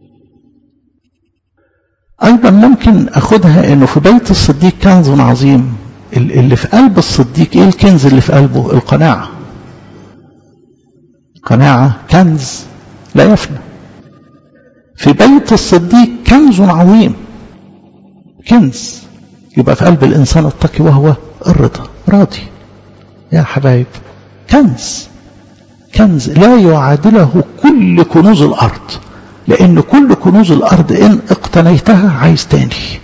أيضا ممكن أخدها أنه في بيت الصديق كنز عظيم اللي في قلب الصديق إيه الكنز اللي في قلبه القناعة قناعة كنز لا يفنى في بيت الصديق كنز عظيم كنز يبقى في قلب الإنسان التقي وهو الرضا راضي يا حبايب كنز كنز لا يعادله كل كنوز الأرض لأن كل كنوز الأرض إن اقتنيتها عايز تاني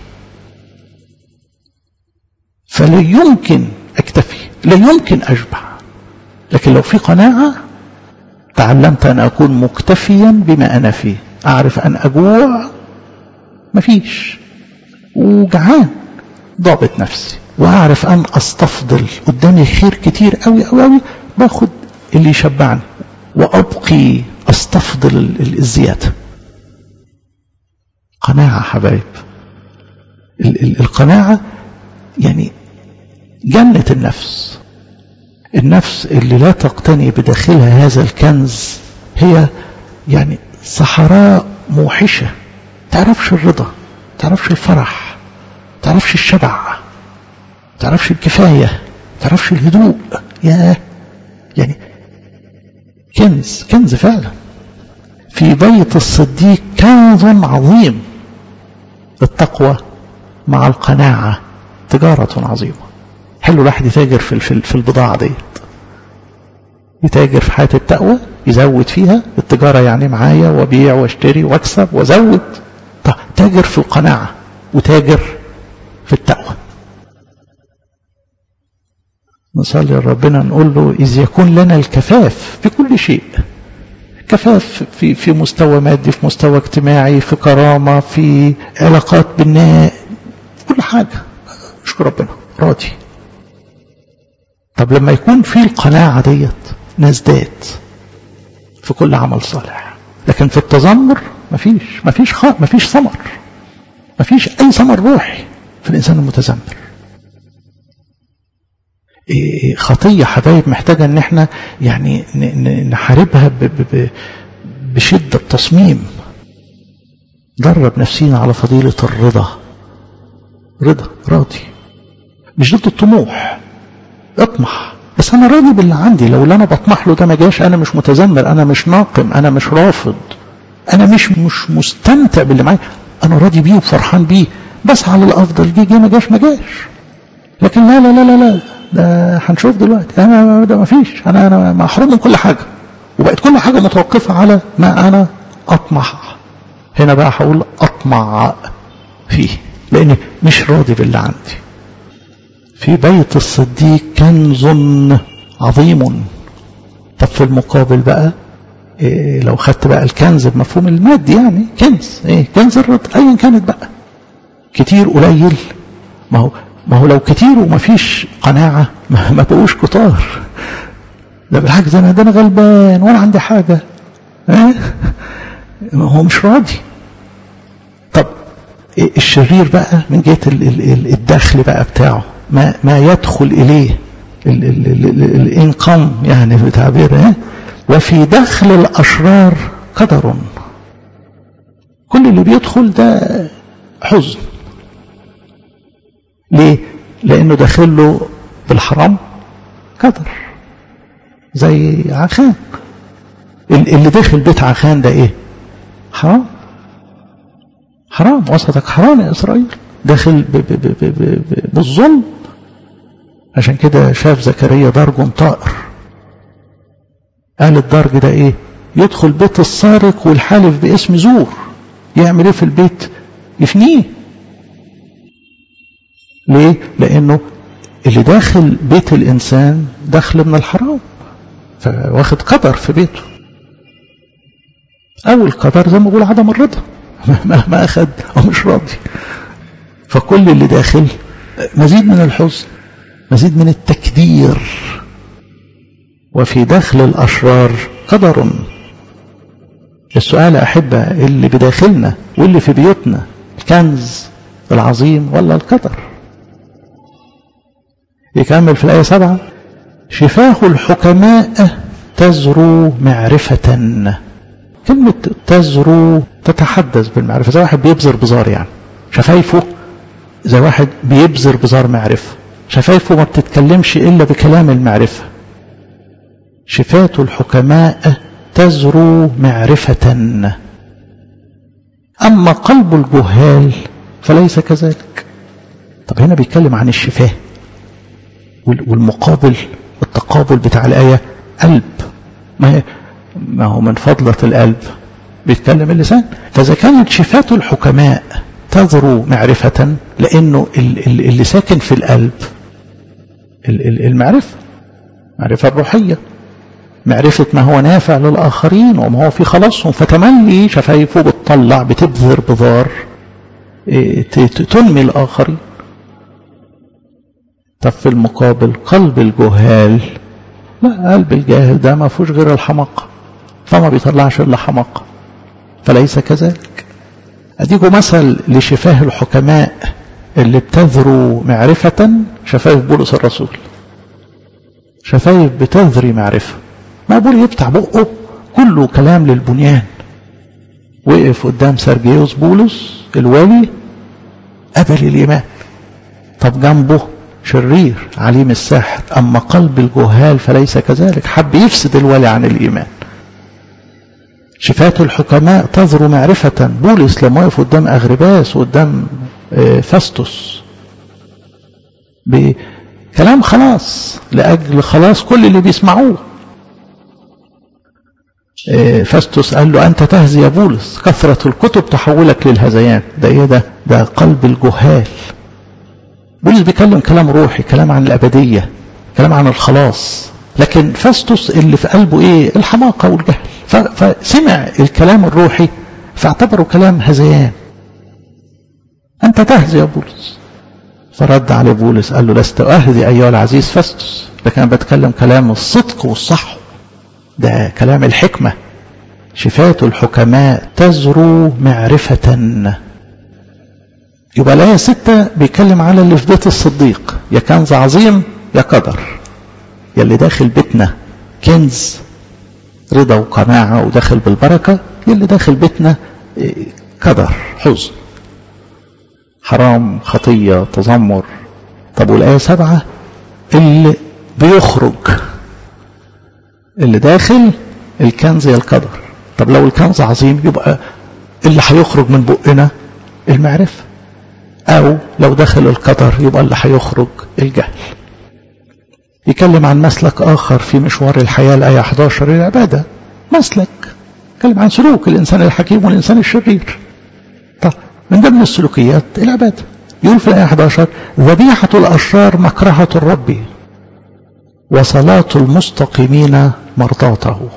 فلا يمكن أكتفي لا يمكن أشبع لكن لو في قناعة تعلمت أن أكون مكتفيا بما أنا فيه أعرف أن أجوع مفيش وجعان ضابط نفسي وأعرف أن أستفضل قدامي خير كتير أوي أوي أوي باخد اللي يشبعني وأبقي أستفضل الزيادة قناعة حبايب القناعة يعني جنة النفس النفس اللي لا تقتني بداخلها هذا الكنز هي يعني صحراء موحشة تعرفش الرضا تعرفش الفرح تعرفش الشبع تعرفش الكفاية تعرفش الهدوء يا يعني كنز كنز فعلا في بيت الصديق كنز عظيم التقوى مع القناعة تجارة عظيمة حلو الواحد يتاجر في في البضاعة ديت يتاجر في حياة التقوى يزود فيها التجارة يعني معايا وبيع واشتري واكسب وازود طب تاجر في القناعة وتاجر في التقوى نصلي لربنا نقول له إذ يكون لنا الكفاف في كل شيء كفاف في في مستوى مادي في مستوى اجتماعي في كرامة في علاقات بالناس كل حاجة اشكر ربنا راضي طب لما يكون في القناعة ديت نزداد في كل عمل صالح لكن في التذمر مفيش مفيش خ... مفيش ثمر مفيش أي ثمر روحي في الإنسان المتذمر إيه خطية حبايب محتاجة ان احنا يعني نحاربها ب... ب... بشدة تصميم درب نفسينا على فضيلة الرضا رضا راضي مش ضد الطموح اطمح بس انا راضي باللي عندي لو اللي انا بطمح له ده ما جاش انا مش متذمر انا مش ناقم انا مش رافض انا مش مش مستمتع باللي معايا انا راضي بيه وفرحان بيه بس على الافضل جه جه ما جاش ما جاش لكن لا لا لا لا لا ده هنشوف دلوقتي انا ده ما فيش انا انا محروم من كل حاجه وبقت كل حاجه متوقفه على ما انا اطمح هنا بقى هقول اطمع فيه لاني مش راضي باللي عندي في بيت الصديق كنز عظيم طب في المقابل بقى إيه لو خدت بقى الكنز بمفهوم المادي يعني كنز ايه كنز الرضا ايا كانت بقى كتير قليل ما هو ما هو لو كتير وما فيش قناعة ما, ما بقوش كتار ده بالعكس انا ده انا غلبان وانا عندي حاجة اه؟ هو مش راضي طب إيه الشرير بقى من جهة الدخل بقى بتاعه ما, ما يدخل إليه الإنقام يعني بتعبير وفي دخل الأشرار قدر كل اللي بيدخل ده حزن ليه لأنه داخل له بالحرام قدر زي عخان اللي داخل بيت عخان ده ايه حرام حرام وسطك حرام يا إسرائيل داخل ب ب ب ب ب بالظلم عشان كده شاف زكريا درج طائر قال الدرج ده ايه يدخل بيت السارق والحالف باسم زور يعمل ايه في البيت يفنيه ليه لانه اللي داخل بيت الانسان دخل من الحرام فواخد قدر في بيته او القدر زي ما بقول عدم الرضا مهما اخد او مش راضي فكل اللي داخل مزيد من الحزن مزيد من التكدير وفي دخل الأشرار قدر السؤال أحبة اللي بداخلنا واللي في بيوتنا الكنز العظيم ولا القدر يكمل في الآية سبعة شفاه الحكماء تزرو معرفة كلمة تزرو تتحدث بالمعرفة زي واحد بيبذر بزار يعني شفايفه زي واحد بيبذر بزار معرفة شفايفه ما بتتكلمش إلا بكلام المعرفة شفات الحكماء تزرو معرفة أما قلب الجهال فليس كذلك طب هنا بيتكلم عن الشفاه والمقابل التقابل بتاع الآية قلب ما, ما هو من فضلة القلب بيتكلم اللسان فإذا كانت شفاة الحكماء تذرو معرفة لأنه اللي ساكن في القلب المعرفة معرفة الروحية معرفة ما هو نافع للآخرين وما هو في خلاصهم فتملي شفايفه بتطلع بتبذر بذار تنمي الآخرين طب في المقابل قلب الجهال لا قلب الجاهل ده ما فيهوش غير الحماقة فما بيطلعش إلا حماقة فليس كذلك أديكم مثل لشفاه الحكماء اللي بتذروا معرفة شفايف بولس الرسول شفايف بتذري معرفة ما بول يفتح بقه كله كلام للبنيان وقف قدام سرجيوس بولس الوالي قبل الإيمان طب جنبه شرير عليم الساحر أما قلب الجهال فليس كذلك حب يفسد الولي عن الإيمان شفاة الحكماء تذر معرفة بولس لما وقف قدام أغرباس وقدام فاستوس بكلام خلاص لأجل خلاص كل اللي بيسمعوه فاستوس قال له أنت تهزي يا بولس كثرة الكتب تحولك للهذيان ده إيه ده ده قلب الجهال بولس بيكلم كلام روحي كلام عن الأبدية كلام عن الخلاص لكن فاستوس اللي في قلبه إيه الحماقة والجهل فسمع الكلام الروحي فاعتبره كلام هذيان أنت تهزي يا بولس فرد على بولس قال له لست أهزي أيها العزيز فاستوس ده كان بتكلم كلام الصدق والصح ده كلام الحكمة شفاة الحكماء تزرو معرفة يبقى الآية ستة بيتكلم على اللي في بيت الصديق يا كنز عظيم يا قدر يا اللي داخل بيتنا كنز رضا وقناعة وداخل بالبركة يا اللي داخل بيتنا قدر حزن حرام خطية تذمر طب والآية سبعة اللي بيخرج اللي داخل الكنز يا القدر طب لو الكنز عظيم يبقى اللي هيخرج من بقنا المعرفة أو لو دخل القدر يبقى اللي هيخرج الجهل يتكلم عن مسلك آخر في مشوار الحياة الآية 11 العبادة مسلك يتكلم عن سلوك الإنسان الحكيم والإنسان الشرير طب من ضمن السلوكيات العبادة يقول في الآية 11 ذبيحة الأشرار مكرهة الرب وصلاة المستقيمين مرضاته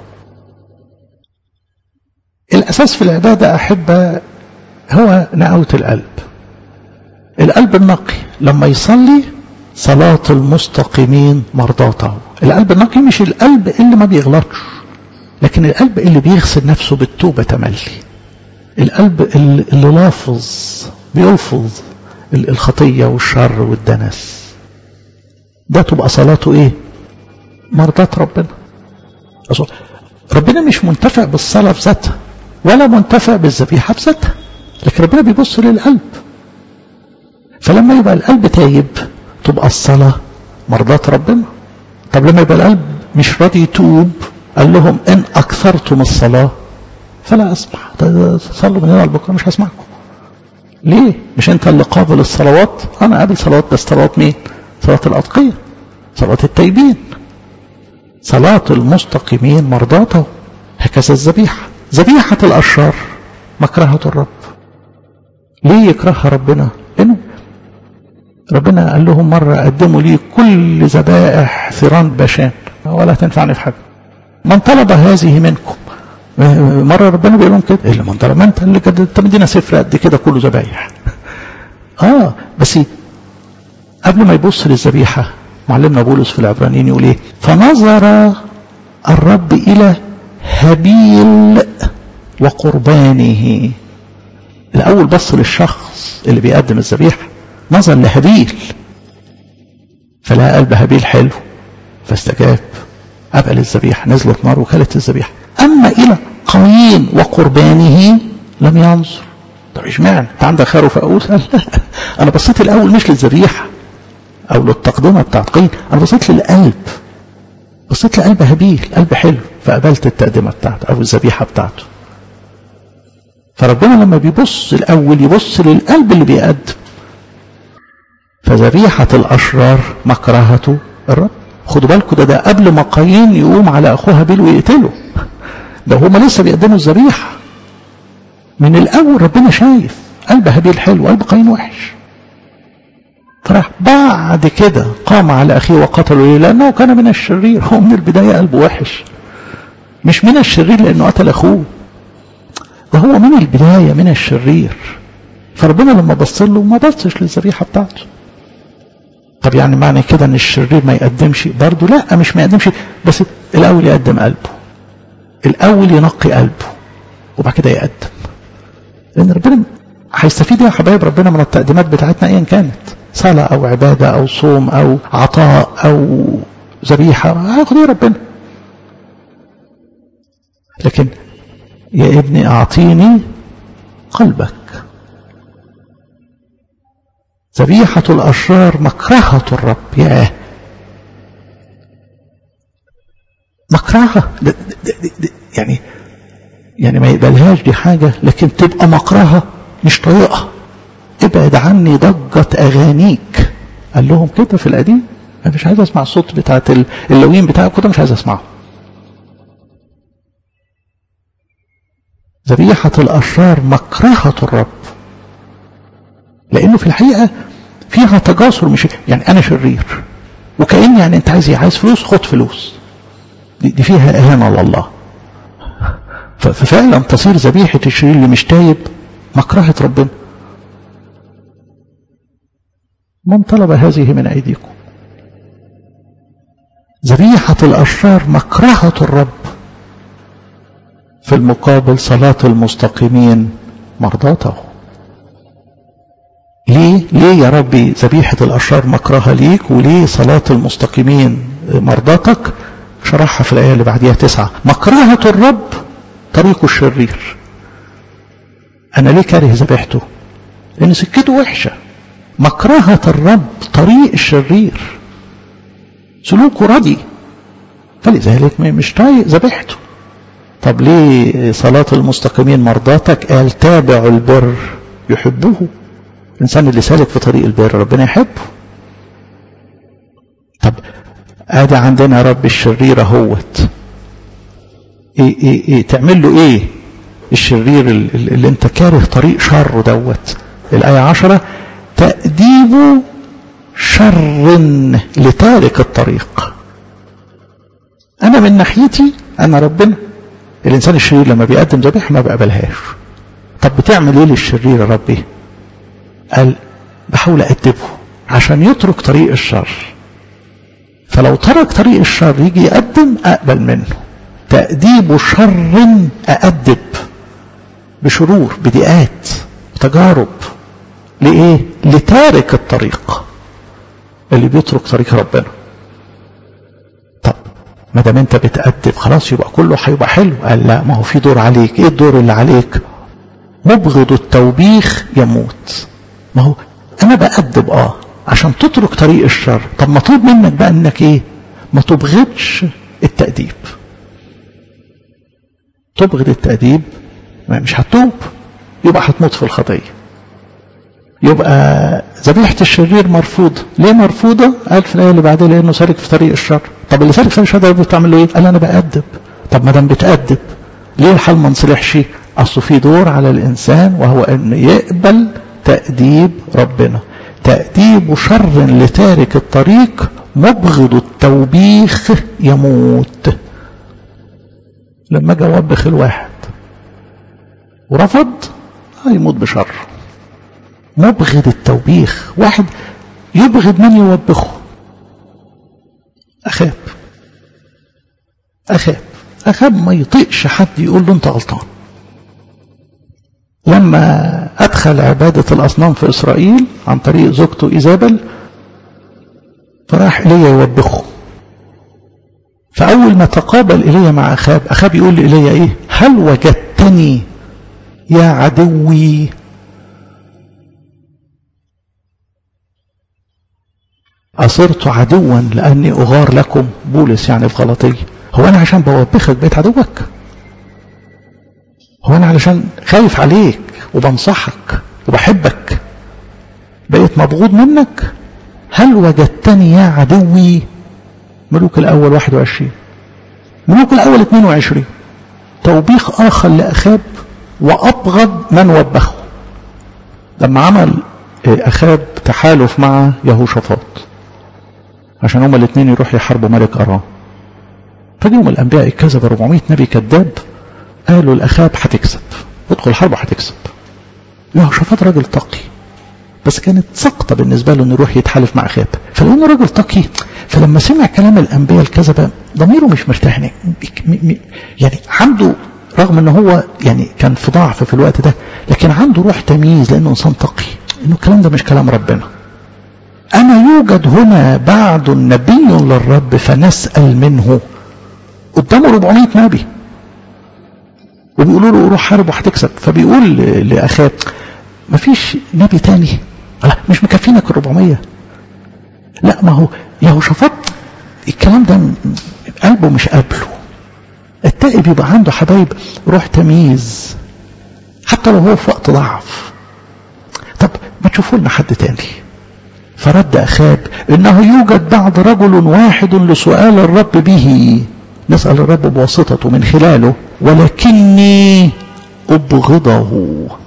الأساس في العبادة أحبة هو نقاوة القلب القلب النقي لما يصلي صلاة المستقيمين مرضاته القلب النقي مش القلب اللي ما بيغلطش لكن القلب اللي بيغسل نفسه بالتوبة تملي القلب اللي لافظ بيلفظ الخطية والشر والدنس ده تبقى صلاته ايه مرضاة ربنا ربنا مش منتفع بالصلاة في ذاتها ولا منتفع بالذبيحة في ذاتها لكن ربنا بيبص للقلب فلما يبقى القلب تايب تبقى الصلاة مرضاة ربنا طب لما يبقى القلب مش راضي يتوب قال لهم إن أكثرتم الصلاة فلا أسمع صلوا من هنا لبكرة مش هسمعكم ليه مش أنت اللي قابل الصلوات أنا قابل صلوات بس صلوات مين صلاة الأتقية صلاة التايبين صلاة المستقيمين مرضاته هكذا الذبيحة ذبيحة الأشرار مكرهة الرب ليه يكرهها ربنا إنه ربنا قال لهم مرة قدموا لي كل ذبائح ثيران بشان ولا تنفعني في حاجة من طلب هذه منكم مرة ربنا بيقول لهم كده إيه اللي من طلب ما انت اللي كده انت مدينا سفر قد كده كله ذبايح اه بس قبل ما يبص للذبيحة معلمنا بولس في العبرانيين يقول ايه فنظر الرب الى هابيل وقربانه الاول بص للشخص اللي بيقدم الذبيحه نظر لهابيل فلقى قلب هابيل حلو فاستجاب قبل الذبيحه نزلت نار وكلت الذبيحه اما الى قايين وقربانه لم ينظر طب اشمعنى انت عندك خير وفقوس قال لا انا بصيت الاول مش للذبيحه او للتقدمه بتاعت قايين انا بصيت للقلب بصيت لقلب هابيل قلب حلو فقبلت التقدمه بتاعته او الذبيحه بتاعته فربنا لما بيبص الاول يبص للقلب اللي بيقدم فذبيحه الاشرار مكرهه الرب خدوا بالكم ده ده قبل ما قايين يقوم على اخوه هابيل ويقتله ده هما لسه بيقدموا الذبيحه من الأول ربنا شايف قلب هابيل حلو قلب قايين وحش فراح بعد كده قام على أخيه وقتله ليه لأنه كان من الشرير هو من البداية قلبه وحش مش من الشرير لأنه قتل أخوه ده هو من البداية من الشرير فربنا لما بص له ما بصش للذبيحة بتاعته طب يعني معنى كده ان الشرير ما يقدمش برضه لا مش ما يقدمش بس الاول يقدم قلبه الاول ينقي قلبه وبعد كده يقدم لان ربنا هيستفيد يا حبايب ربنا من التقديمات بتاعتنا ايا كانت صلاة او عبادة او صوم او عطاء او ذبيحة هياخد ايه ربنا لكن يا ابني اعطيني قلبك ذبيحة الأشرار مكرهة الرب ياه مكرهة ده ده ده يعني يعني ما يقبلهاش دي حاجة لكن تبقى مكرهة مش طريقة ابعد عني ضجة أغانيك قال لهم كده في القديم أنا مش عايز أسمع الصوت بتاعت اللوين بتاعك كده مش عايز أسمعه ذبيحة الأشرار مكرهة الرب لأنه في الحقيقة فيها تجاسر مش يعني أنا شرير وكأن يعني أنت عايز إيه عايز فلوس خد فلوس دي, دي فيها إهانة لله ففعلا تصير ذبيحة الشرير اللي مش تايب مكرهة ربنا من طلب هذه من أيديكم ذبيحة الأشرار مكرهة الرب في المقابل صلاة المستقيمين مرضاته ليه ليه يا ربي ذبيحة الأشرار مكرهة ليك وليه صلاة المستقيمين مرضاتك شرحها في الآية اللي بعديها تسعة مكرهة الرب طريقه الشرير أنا ليه كاره ذبيحته لأن سكته وحشة مكرهة الرب طريق الشرير سلوكه ردي فلذلك مش طايق ذبيحته طب ليه صلاة المستقيمين مرضاتك قال تابعوا البر يحبه الإنسان اللي سالك في طريق البر ربنا يحبه طب ادي عندنا رب الشرير اهوت إيه إيه إيه تعمل له ايه الشرير اللي انت كاره طريق شره دوت الآية عشرة تأديب شر لتارك الطريق أنا من ناحيتي أنا ربنا الإنسان الشرير لما بيقدم ذبيحة ما بقبلهاش طب بتعمل ايه للشرير يا ربي قال بحاول أدبه عشان يترك طريق الشر فلو ترك طريق الشر يجي يقدم أقبل منه تأديب شر أأدب بشرور بدقات تجارب لإيه؟ لتارك الطريق اللي بيترك طريق ربنا طب ما دام انت بتأدب خلاص يبقى كله هيبقى حلو قال لا ما هو في دور عليك ايه الدور اللي عليك مبغض التوبيخ يموت ما هو انا بأدب اه عشان تترك طريق الشر طب مطلوب منك بقى انك ايه ما تبغضش التأديب تبغض التأديب مش هتوب يبقى هتموت في الخطية يبقى ذبيحة الشرير مرفوضة ليه مرفوضة قال في الآية اللي بعدها لأنه سالك في طريق الشر طب اللي سالك في طريق الشر ده بتعمل له ايه قال أنا بأدب طب ما دام بتأدب ليه الحال ما نصلحش أصله في دور على الإنسان وهو أن يقبل تأديب ربنا تأديب شر لتارك الطريق مبغض التوبيخ يموت لما جاء وبخ الواحد ورفض هيموت بشر مبغض التوبيخ واحد يبغض من يوبخه أخاب أخاب أخاب ما يطيقش حد يقول له أنت غلطان لما أدخل عبادة الأصنام في إسرائيل عن طريق زوجته إيزابل فراح إلي يوبخه فأول ما تقابل إلي مع أخاب أخاب يقول لي إلي إيه هل وجدتني يا عدوي أصرت عدوا لأني أغار لكم بولس يعني في غلطية هو أنا عشان بوبخك بقيت عدوك هو أنا علشان خايف عليك وبنصحك وبحبك بقيت مبغوض منك هل وجدتني يا عدوي ملوك الأول 21 ملوك الأول 22 توبيخ آخر لأخاب وأبغض من وبخه لما عمل أخاب تحالف مع يهوشافاط عشان هما الاثنين يروحوا يحاربوا ملك أرام فجيهم الأنبياء الكذب 400 نبي كذاب قالوا الأخاب هتكسب ادخل الحرب هتكسب يهوشافاط راجل تقي بس كانت سقطة بالنسبة له انه يروح يتحالف مع أخاب فلأنه راجل تقي فلما سمع كلام الأنبياء الكذبة ضميره مش مرتاح يعني عنده رغم ان هو يعني كان في ضعف في الوقت ده لكن عنده روح تمييز لانه انسان تقي انه الكلام ده مش كلام ربنا اما يوجد هنا بعد نبي للرب فنسال منه قدامه 400 نبي وبيقولوا له روح حارب وهتكسب فبيقول لاخاه مفيش نبي تاني لا مش مكفينك ال 400 لا ما هو يهوشافاط الكلام ده قلبه مش قابله التائب يبقى عنده حبايب روح تمييز حتى لو هو في وقت ضعف طب ما تشوفوا لنا حد تاني فرد أخاب إنه يوجد بعد رجل واحد لسؤال الرب به نسأل الرب بواسطته من خلاله ولكني أبغضه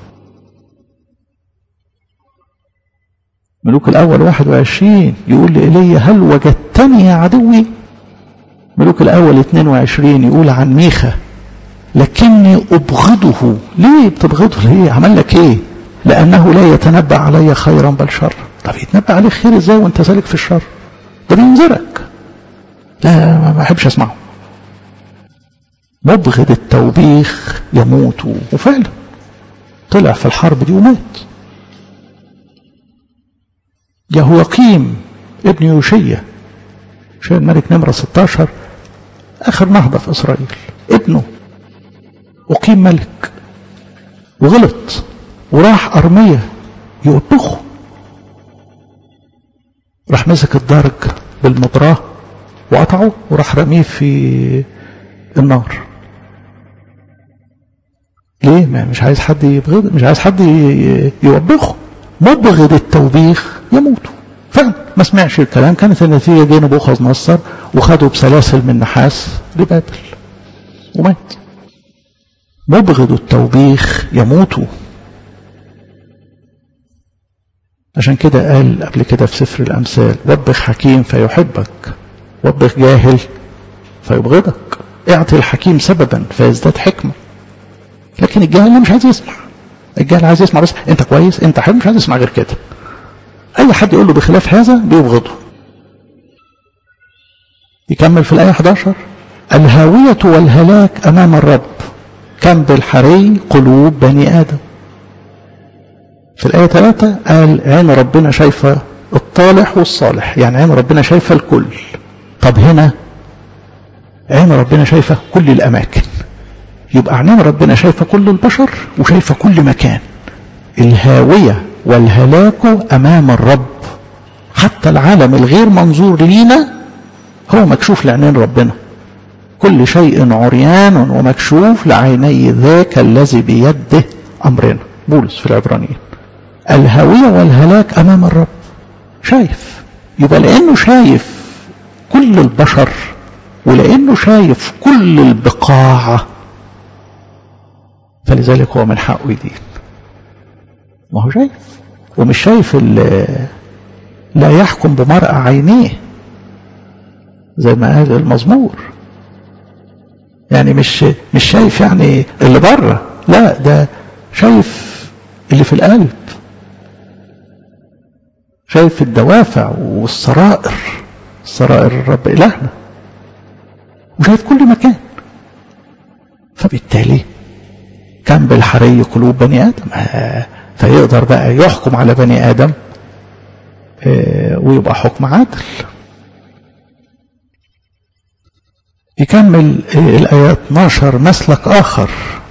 ملوك الأول 21 يقول لإيليا هل وجدتني يا عدوي ملوك الأول 22 يقول عن ميخا لكني أبغضه ليه بتبغضه ليه عمل لك ايه لأنه لا يتنبأ علي خيرا بل شر طب يتنبأ عليك خير ازاي وانت سالك في الشر ده بينذرك لا ما بحبش اسمعه مبغض التوبيخ يموت وفعلا طلع في الحرب دي ومات يهوقيم ابن يوشية شيء الملك نمرة 16 آخر نهضة في إسرائيل ابنه أقيم ملك وغلط وراح أرمية يوبخه راح مسك الدرج بالمطراه وقطعه وراح رميه في النار ليه ما مش عايز حد يبغض مش عايز حد يوبخه مبغض التوبيخ يموت فعلا ما سمعش الكلام كانت النتيجة جه نبوخذ نصر وخده بسلاسل من نحاس لبابل ومات مبغض التوبيخ يموت عشان كده قال قبل كده في سفر الأمثال وبخ حكيم فيحبك وبخ جاهل فيبغضك اعطي الحكيم سببا فيزداد حكمة لكن الجاهل مش عايز يسمع الجاهل عايز يسمع بس انت كويس انت حلو مش عايز يسمع غير كده اي حد يقول له بخلاف هذا بيبغضه يكمل في الآية 11 الهاوية والهلاك أمام الرب كم بالحري قلوب بني آدم في الآية 3 قال عين ربنا شايفة الطالح والصالح يعني عين ربنا شايفة الكل طب هنا عين ربنا شايفة كل الأماكن يبقى عين ربنا شايفة كل البشر وشايفة كل مكان الهاوية والهلاك أمام الرب حتى العالم الغير منظور لينا هو مكشوف لعينين ربنا كل شيء عريان ومكشوف لعيني ذاك الذي بيده أمرنا بولس في العبرانيين الهاوية والهلاك أمام الرب شايف يبقى لأنه شايف كل البشر ولأنه شايف كل البقاع فلذلك هو من حقه يدين ما هو شايف ومش شايف لا يحكم بمرأة عينيه زي ما قال المزمور يعني مش مش شايف يعني اللي بره لا ده شايف اللي في القلب شايف الدوافع والسرائر سرائر الرب إلهنا وشايف كل مكان فبالتالي كان بالحري قلوب بني آدم فيقدر بقى يحكم على بني آدم ويبقى حكم عادل يكمل الآية 12 مسلك آخر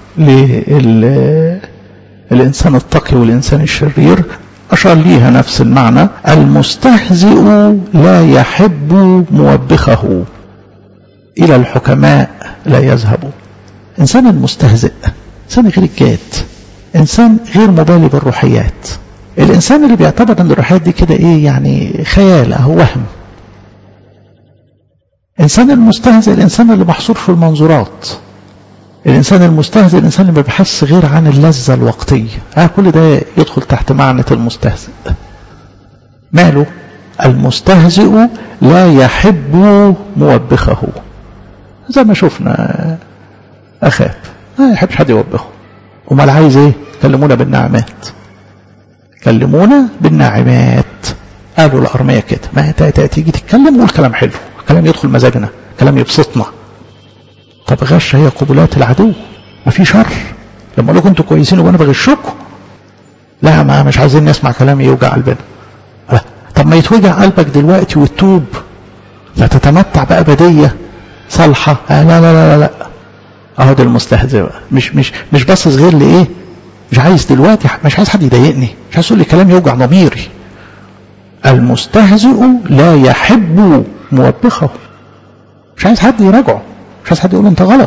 للإنسان التقي والإنسان الشرير أشار ليها نفس المعنى المستهزئ لا يحب موبخه إلى الحكماء لا يذهب إنسان المستهزئ إنسان غير الجاد إنسان غير مبالي بالروحيات الإنسان اللي بيعتبر أن الروحيات دي كده إيه يعني خيال أو وهم إنسان المستهزئ الإنسان اللي محصور في المنظورات الإنسان المستهزئ الإنسان اللي ما بيحس غير عن اللذة الوقتية آه كل ده يدخل تحت معنى المستهزئ ماله المستهزئ لا يحب موبخه زي ما شفنا أخاف ما يحبش حد يوبخه امال عايز ايه كلمونا بالنعمات كلمونا بالناعمات قالوا الأرمية كده ما تيجي تتكلم وقول كلام حلو كلام يدخل مزاجنا كلام يبسطنا طب غش هي قبلات العدو ما في شر لما اقول لكم انتوا كويسين وانا بغشكم لا ما مش عايزين نسمع كلام يوجع قلبنا طب ما يتوجع قلبك دلوقتي وتتوب فتتمتع بأبدية صالحة آه لا لا لا لا اهو ده المستهزئ بقى مش مش مش باصص غير لايه مش عايز دلوقتي مش عايز حد يضايقني مش عايز يقول لي كلام يوجع ضميري المستهزئ لا يحب موبخه مش عايز حد يراجعه مش عايز حد يقول انت غلط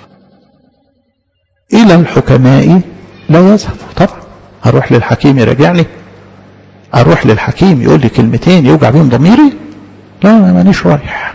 الى الحكماء لا يذهب طبعا هروح للحكيم يراجعني اروح للحكيم يقول لي كلمتين يوجع بيهم ضميري لا ما مانيش رايح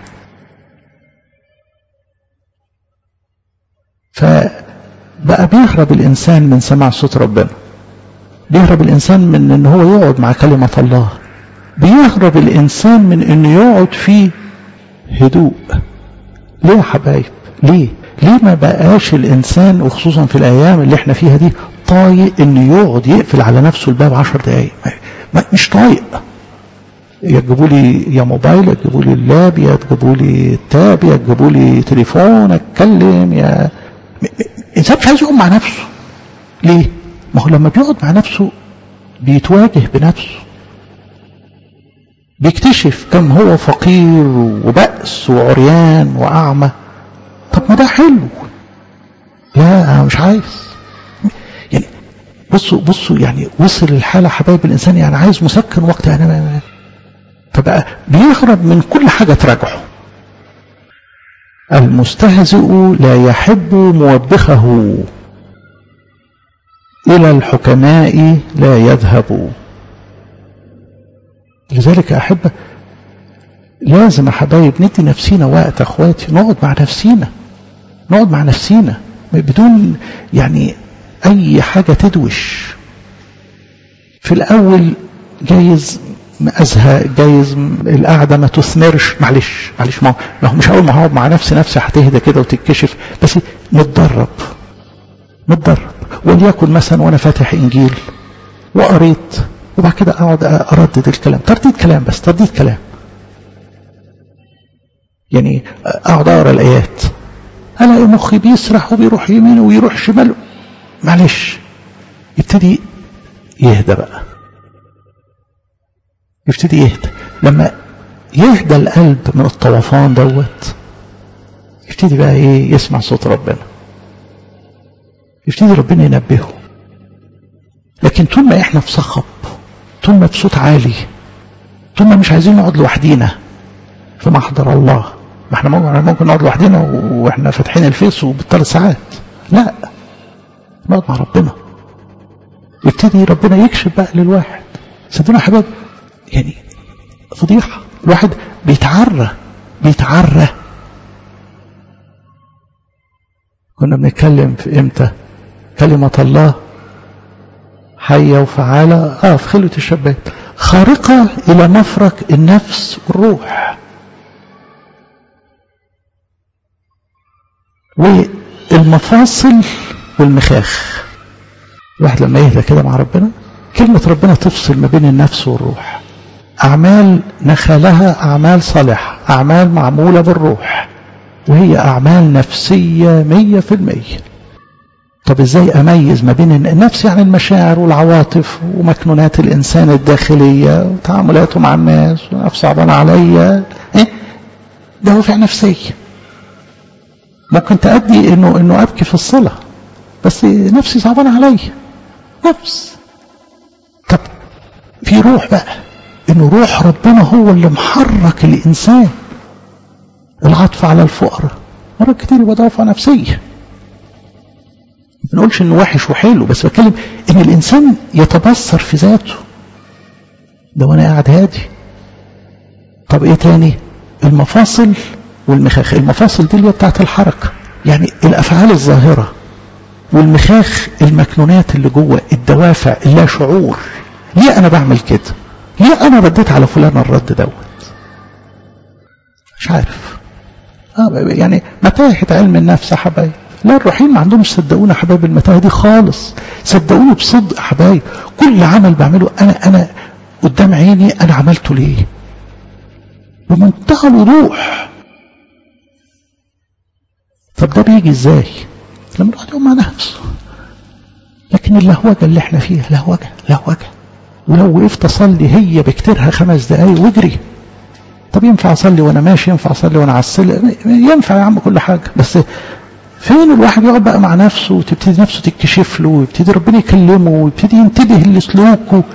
فبقى بيهرب الانسان من سماع صوت ربنا بيهرب الانسان من ان هو يقعد مع كلمه الله بيهرب الانسان من انه يقعد في هدوء ليه يا حبايب ليه ليه ما بقاش الانسان وخصوصا في الايام اللي احنا فيها دي طايق انه يقعد يقفل على نفسه الباب عشر دقايق مش طايق يجيبوا لي يا موبايل يجيبوا لي اللاب يجيبوا لي التاب يجيبوا لي تليفون اتكلم يا الانسان مش عايز يقعد مع نفسه ليه ما هو لما بيقعد مع نفسه بيتواجه بنفسه بيكتشف كم هو فقير وبأس وعريان وأعمى طب ما ده حلو لا أنا مش عايز يعني بصوا بصوا يعني وصل الحالة حبايب الإنسان يعني عايز مسكن وقت يعني ما فبقى بيهرب من كل حاجة تراجعه المستهزئ لا يحب موبخه إلى الحكماء لا يذهب لذلك يا أحبة لازم يا حبايب ندي نفسينا وقت أخواتي نقعد مع نفسينا نقعد مع نفسينا بدون يعني أي حاجة تدوش في الأول جايز أزهق جايز القعدة ما تثمرش معلش معلش ما هو مش أول ما هقعد مع نفسي نفسي هتهدى كده وتتكشف بس نتدرب نتدرب وليكن مثلا وأنا فاتح إنجيل وقريت وبعد كده اقعد اردد الكلام ترديد كلام بس ترديد كلام يعني اقعد اقرا الايات الاقي مخي بيسرح وبيروح يمين ويروح شمال معلش يبتدي يهدى بقى يبتدي يهدى لما يهدى القلب من الطوفان دوت يبتدي بقى ايه يسمع صوت ربنا يبتدي ربنا ينبهه لكن طول ما احنا في صخب طول ما بصوت عالي طول ما مش عايزين نقعد لوحدينا في محضر الله ما احنا ممكن نقعد لوحدينا واحنا فاتحين الفيس وبالثلاث ساعات لا نقعد مع ربنا يبتدي ربنا يكشف بقى للواحد صدقنا يا حباب يعني فضيحة الواحد بيتعرى بيتعرى كنا بنتكلم في امتى كلمة الله حية وفعالة اه في خلوة الشباب خارقة إلى مفرق النفس والروح والمفاصل والمخاخ الواحد لما يهدى كده مع ربنا كلمة ربنا تفصل ما بين النفس والروح أعمال نخلها أعمال صالحة أعمال معمولة بالروح وهي أعمال نفسية مية في المية طب ازاي اميز ما بين النفس يعني المشاعر والعواطف ومكنونات الانسان الداخليه وتعاملاته مع الناس ونفس صعبانه عليا إيه؟ دوافع نفسيه ممكن تؤدي انه انه ابكي في الصلاه بس نفسي صعبانه عليا نفس طب في روح بقى انه روح ربنا هو اللي محرك الانسان العطف على الفقراء مرات كتير يبقى دوافع نفسيه ما بنقولش انه وحش وحلو بس بتكلم ان الانسان يتبصر في ذاته ده وانا قاعد هادي طب ايه تاني المفاصل والمخاخ المفاصل دي اللي هي بتاعت الحركه يعني الافعال الظاهره والمخاخ المكنونات اللي جوه الدوافع اللا شعور ليه انا بعمل كده ليه انا رديت على فلان الرد دوت مش عارف آه يعني متاهة علم النفس يا حبايب لا الروحيين ما عندهمش صدقونا حبايب المتاهة دي خالص صدقوني بصدق حبايب كل عمل بعمله انا انا قدام عيني انا عملته ليه بمنتهى الوضوح طب ده بيجي ازاي لما الواحد يقوم مع نفسه لكن اللهوجة اللي احنا فيها لهوجة لهوجة ولو وقفت اصلي هي بكتيرها خمس دقايق واجري طب ينفع اصلي وانا ماشي ينفع اصلي وانا على السلم ينفع يا عم كل حاجه بس فين الواحد يقعد بقى مع نفسه وتبتدي نفسه تكشف له ويبتدي ربنا يكلمه ويبتدي ينتبه لسلوكه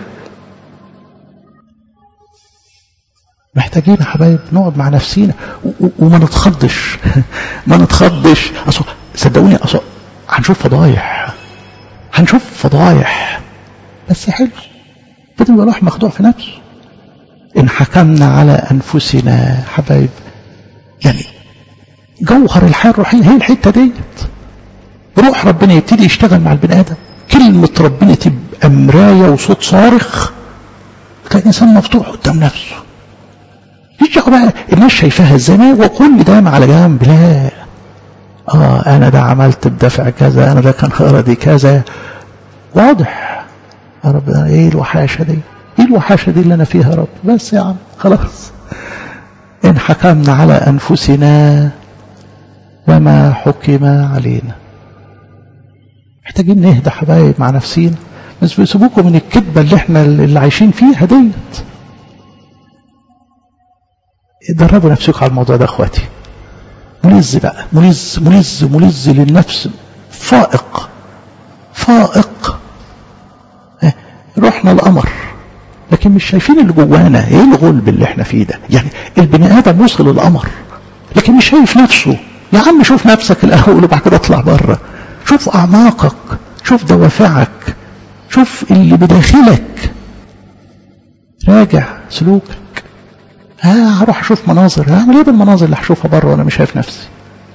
محتاجين يا حبايب نقعد مع نفسينا وما نتخضش ما نتخضش اصل صدقوني اصل هنشوف فضايح هنشوف فضايح بس حلو بدل ما الواحد مخدوع في نفسه إن حكمنا على أنفسنا حبايب يعني جوهر الحياة الروحية هي الحتة ديت روح ربنا يبتدي يشتغل مع البني آدم كلمة ربنا تبقى مراية وصوت صارخ تلاقي الإنسان مفتوح قدام نفسه يجي بقى الناس شايفاها ازاي ما هو كل ده على جنب لا اه انا ده عملت بدافع كذا انا ده كان غرضي كذا واضح يا رب ايه الوحاشه دي ايه الوحاشه دي اللي انا فيها يا رب بس يا عم خلاص ان حكمنا على انفسنا وما حكم علينا محتاجين نهدى حبايب مع نفسينا بس بيسيبوكم من الكذبه اللي احنا اللي عايشين فيها ديت دربوا نفسكم على الموضوع ده اخواتي ملز بقى ملز ملز ملز للنفس فائق فائق رحنا القمر لكن مش شايفين اللي جوانا ايه الغلب اللي احنا فيه ده يعني البني ادم وصل القمر لكن مش شايف نفسه يا عم شوف نفسك الاول وبعد كده اطلع بره شوف اعماقك شوف دوافعك شوف اللي بداخلك راجع سلوكك ها هروح اشوف مناظر هعمل ايه بالمناظر اللي هشوفها بره وانا مش شايف نفسي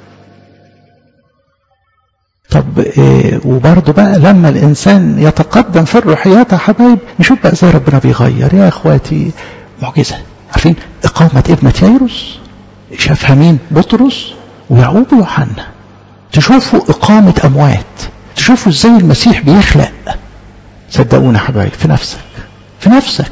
طب إيه وبرضه بقى لما الانسان يتقدم في الروحيات يا حبايب نشوف بقى ازاي ربنا بيغير يا اخواتي معجزه عارفين اقامه ابنه ييروس شافها مين بطرس ويعقوب ويوحنا تشوفوا اقامه اموات تشوفوا ازاي المسيح بيخلق صدقونا حبايب في نفسك في نفسك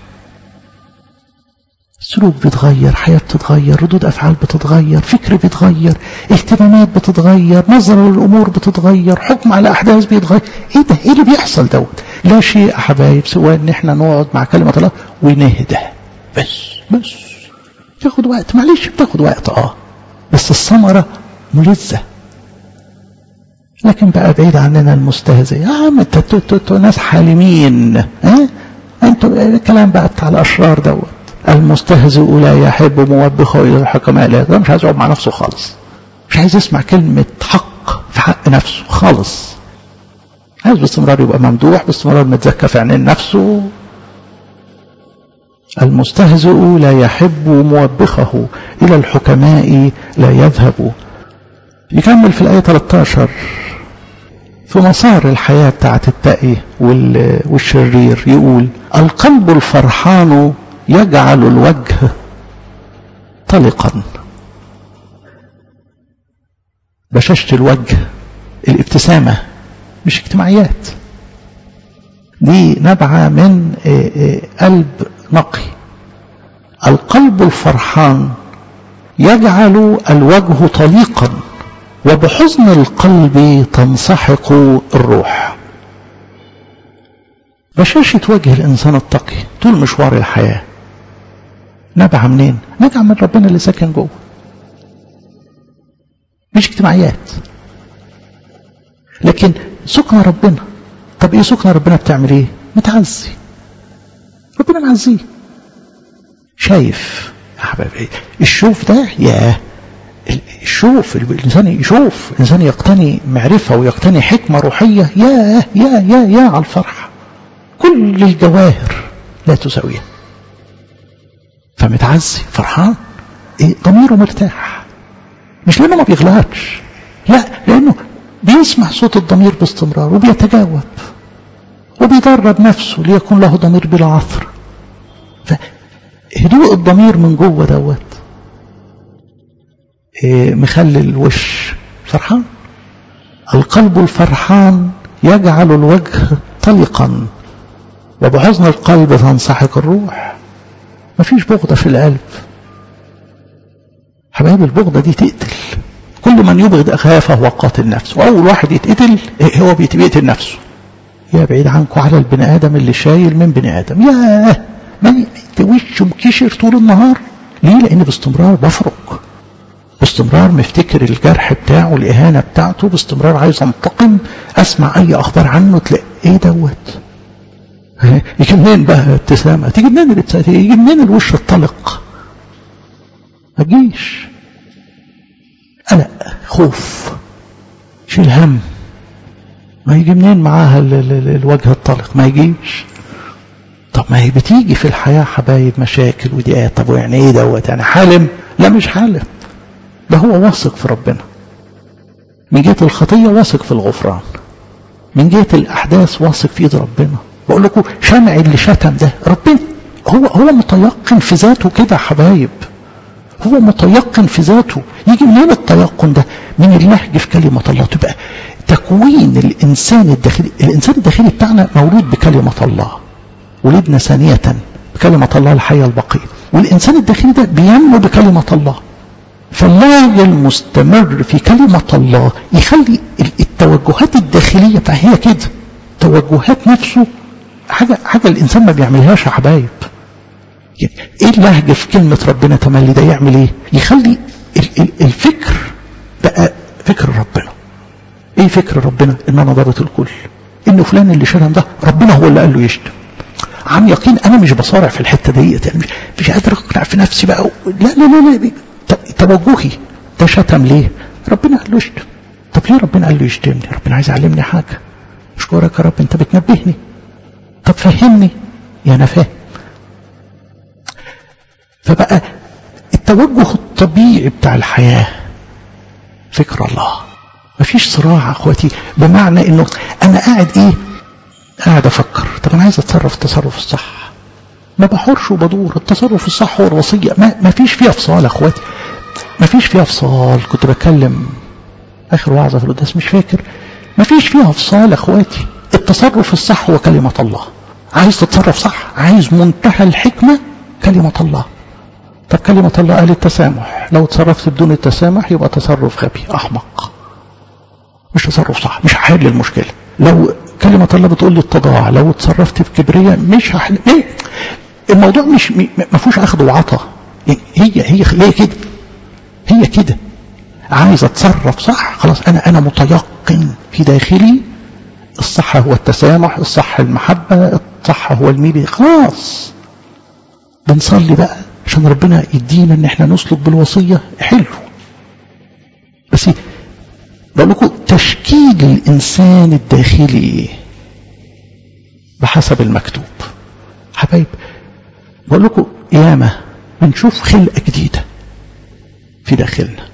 سلوك بيتغير حياة بتتغير ردود أفعال بتتغير فكر بيتغير اهتمامات بتتغير نظرة للأمور بتتغير حكم على أحداث بيتغير إيه ده إيه اللي بيحصل دوت لا شيء يا حبايب سوى إن إحنا نقعد مع كلمة الله ونهدى بس بس تاخد وقت معلش بتاخد وقت اه بس الثمرة ملذة لكن بقى بعيد عننا المستهزئ يا عم انت ناس حالمين ها انتوا الكلام بقى بتاع الاشرار دوت المستهزئ لا يحب موبخه الى الحكماء لا ده مش عايز يقعد مع نفسه خالص مش عايز يسمع كلمة حق في حق نفسه خالص عايز باستمرار يبقى ممدوح باستمرار متزكى في عينين نفسه المستهزئ لا يحب موبخه إلى الحكماء لا يذهب يكمل في الآية 13 في مسار الحياة بتاعت التقي والشرير يقول القلب الفرحان يجعل الوجه طلقا بشاشة الوجه الابتسامة مش اجتماعيات دي نبعة من قلب نقي القلب الفرحان يجعل الوجه طليقا وبحزن القلب تنسحق الروح بشاشة وجه الإنسان التقي طول مشوار الحياة نبع منين؟ نبع من ربنا اللي ساكن جوه مش اجتماعيات لكن سكن ربنا طب ايه سكن ربنا بتعمل ايه؟ متعزي ربنا معزيه شايف يا حبايبي الشوف ده ياه الشوف الانسان يشوف الانسان يقتني معرفه ويقتني حكمه روحيه يا يا يا يا على الفرحه كل الجواهر لا تساويها فمتعزي فرحان إيه ضميره مرتاح مش لانه ما بيغلطش لا لأنه بيسمع صوت الضمير باستمرار وبيتجاوب وبيدرب نفسه ليكون له ضمير بلا عثر فهدوء الضمير من جوه دوت إيه مخلي الوش فرحان القلب الفرحان يجعل الوجه طلقا وبحزن القلب تنسحق الروح مفيش بغضة في القلب حبايب البغضة دي تقتل كل من يبغض أخاه فهو قاتل نفسه وأول واحد يتقتل هو بيقتل نفسه يا بعيد عنكم على البني آدم اللي شايل من بني آدم ياه ما وشه مكشر طول النهار ليه لأن باستمرار بفرق باستمرار مفتكر الجرح بتاعه الإهانة بتاعته باستمرار عايز انتقم أسمع أي أخبار عنه تلاقي إيه دوت يجي منين بقى ابتسامة تيجي منين الابتسامة يجي منين الوش الطلق ما تجيش قلق خوف شيل هم ما يجي منين معاها ال ال الوجه الطلق ما يجيش طب ما هي بتيجي في الحياة حبايب مشاكل وضيقات طب يعني ايه دوت يعني حالم لا مش حالم ده هو واثق في ربنا من جهة الخطية واثق في الغفران من جهة الأحداث واثق في إيد ربنا بقول لكم شمع اللي شتم ده ربنا هو هو متيقن في ذاته كده حبايب هو متيقن في ذاته يجي منين التيقن ده من اللهج في كلمة الله تبقى تكوين الإنسان الداخلي الإنسان الداخلي بتاعنا مولود بكلمة الله ولدنا ثانية بكلمة الله الحية البقية والإنسان الداخلي ده بينمو بكلمة الله فالله المستمر في كلمة الله يخلي التوجهات الداخلية فهي كده توجهات نفسه حاجة, حاجة الإنسان ما بيعملهاش يا حبايب يعني ايه اللهجة في كلمة ربنا تملي ده يعمل ايه يخلي الفكر بقى فكر ربنا ايه فكر ربنا ان انا ضابط الكل ان فلان اللي شتم ده ربنا هو اللي قال له يشتم عن يقين انا مش بصارع في الحته ديت يعني مش, مش قادر اقنع في نفسي بقى لا لا لا, لا توجهي ده شتم ليه ربنا قال له يشتم طب ليه ربنا قال له يشتمني ربنا عايز يعلمني حاجه اشكرك يا رب انت بتنبهني طب فهمني يا انا فاهم فبقى التوجه الطبيعي بتاع الحياه فكر الله مفيش صراع اخواتي بمعنى انه انا قاعد ايه قاعد افكر طب انا عايز اتصرف التصرف الصح ما بحورش وبدور التصرف الصح هو الوصيه ما, ما فيش فيها فصال اخواتي ما فيش فيها فصال كنت بتكلم اخر وعظه في القداس مش فاكر ما فيش فيها فصال اخواتي التصرف الصح هو كلمه الله عايز تتصرف صح عايز منتهى الحكمه كلمه الله طب كلمه الله قال التسامح لو تصرفت بدون التسامح يبقى تصرف غبي احمق مش تصرف صح مش هحل المشكله لو كلمة الله بتقول لي التضاع لو اتصرفت بكبرية مش هحل ايه الموضوع مش ما فيهوش اخذ وعطا هي هي هي كده هي كده عايز اتصرف صح خلاص انا انا متيقن في داخلي الصح هو التسامح الصح المحبة الصح هو الميل خلاص بنصلي بقى عشان ربنا يدينا ان احنا نسلك بالوصية حلو بس بقول لكم تشكيل الإنسان الداخلي بحسب المكتوب حبايب بقول لكم ياما بنشوف خلقة جديدة في داخلنا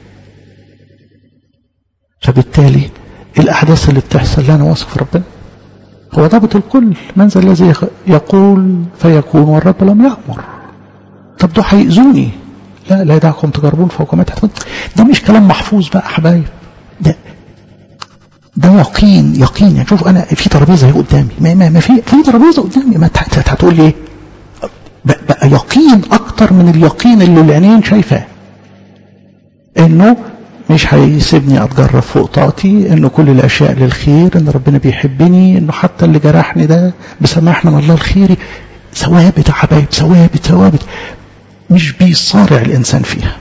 فبالتالي الأحداث اللي بتحصل لا أنا واثق في ربنا هو ضابط الكل من ذا الذي يقول فيكون والرب لم يأمر طب ده هيأذوني لا لا يدعكم تجربون فوق ما تحتمل ده مش كلام محفوظ بقى حبايب ده ده يقين يقين يعني شوف انا في ترابيزه اهي قدامي ما, ما, ما في في ترابيزه قدامي ما هتقول لي ايه بقى يقين اكتر من اليقين اللي العينين شايفاه انه مش هيسيبني اتجرب فوق طاقتي انه كل الاشياء للخير ان ربنا بيحبني انه حتى اللي جرحني ده بسماح من الله الخيري ثوابت يا حبايب ثوابت ثوابت مش بيصارع الانسان فيها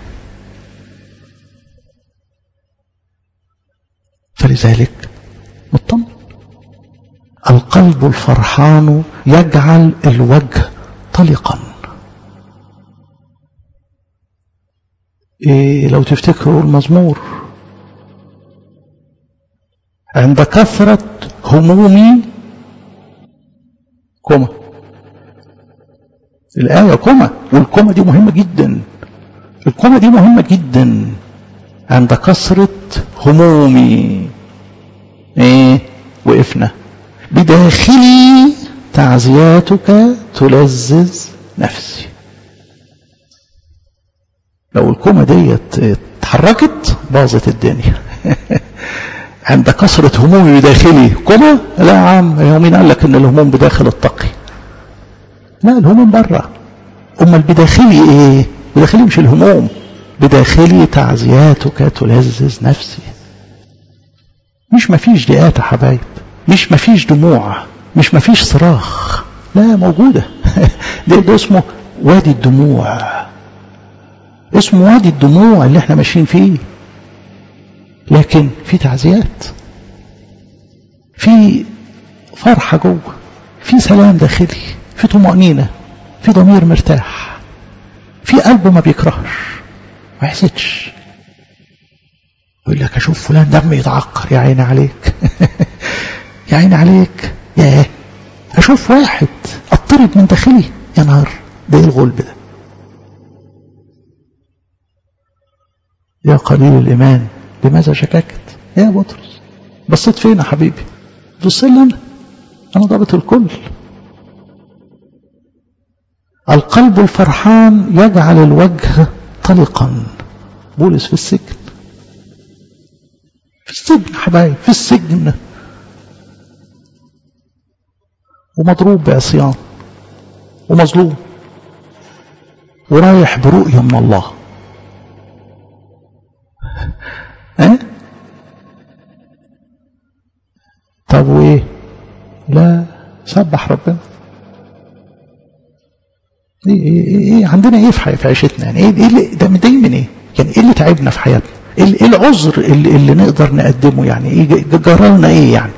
فلذلك مطمن القلب الفرحان يجعل الوجه طلقا إيه لو تفتكروا المزمور عند كثرة همومي كوما الآية كوما والكوما دي مهمة جدا الكوما دي مهمة جدا عند كثرة همومي ايه وقفنا بداخلي تعزياتك تلذذ نفسي لو الكومة ديت اتحركت باظت الدنيا عند كثرة همومي بداخلي كومة لا يا عم يا مين قال لك ان الهموم بداخل التقي لا الهموم بره امال بداخلي ايه بداخلي مش الهموم بداخلي تعزياتك تلذذ نفسي مش مفيش ضيقات يا حبايب مش مفيش دموع مش مفيش صراخ لا موجودة ده, ده اسمه وادي الدموع اسمه وادي الدموع اللي احنا ماشيين فيه لكن في تعزيات في فرحة جوه في سلام داخلي في طمأنينة في ضمير مرتاح في قلب ما بيكرهش ما يحسدش يقول لك اشوف فلان دم يتعكر يا عيني عليك يا عيني عليك ياه اشوف واحد اضطرب من داخلي يا نهار ده ايه الغلب ده يا قليل الايمان لماذا شككت يا بطرس بصيت فين يا حبيبي بص لي انا انا ضابط الكل القلب الفرحان يجعل الوجه طلقا بولس في السجن في السجن حبايب في السجن ومضروب بعصيان ومظلوم ورايح برؤية من الله اه؟ طب وايه لا سبح ربنا ايه, إيه, إيه عندنا ايه في, في عيشتنا يعني ايه, إيه اللي ده مضايق من ايه يعني ايه اللي تعبنا في حياتنا ايه العذر اللي, اللي نقدر نقدمه يعني ايه جرالنا ايه يعني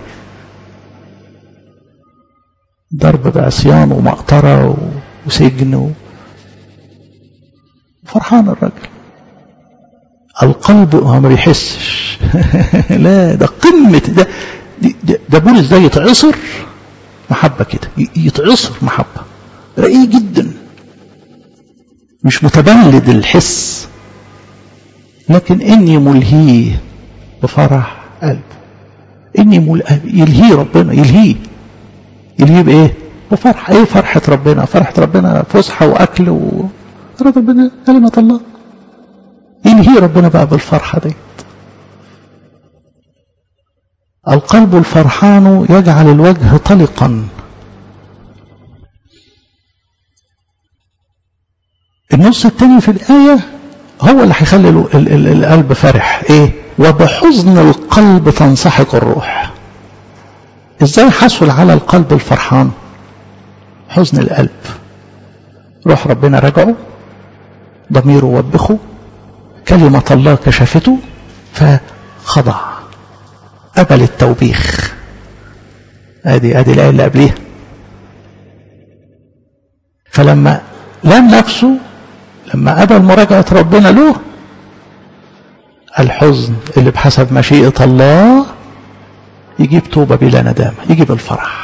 ضرب بعصيان ومقطرة وسجن و... فرحان الراجل القلب هو ما بيحسش لا ده قمة ده ده, ده بولس ده يتعصر محبة كده يتعصر محبة رقيق جدا مش متبلد الحس لكن اني ملهيه بفرح قلبه اني ملهيه يلهيه ربنا يلهيه يلهيه بايه بفرح ايه فرحة ربنا فرحة ربنا فسحة واكل و ربنا كلمة الله ينهي ربنا بقى بالفرحة دي القلب الفرحان يجعل الوجه طلقا النص الثاني في الآية هو اللي هيخلي القلب فرح ايه وبحزن القلب تنسحق الروح ازاي حصل على القلب الفرحان حزن القلب روح ربنا رجعه ضميره وبخه كلمة الله كشفته فخضع قبل التوبيخ ادي ادي الايه اللي قبليها فلما لم نفسه لما قبل مراجعة ربنا له الحزن اللي بحسب مشيئة الله يجيب توبة بلا ندامة يجيب الفرح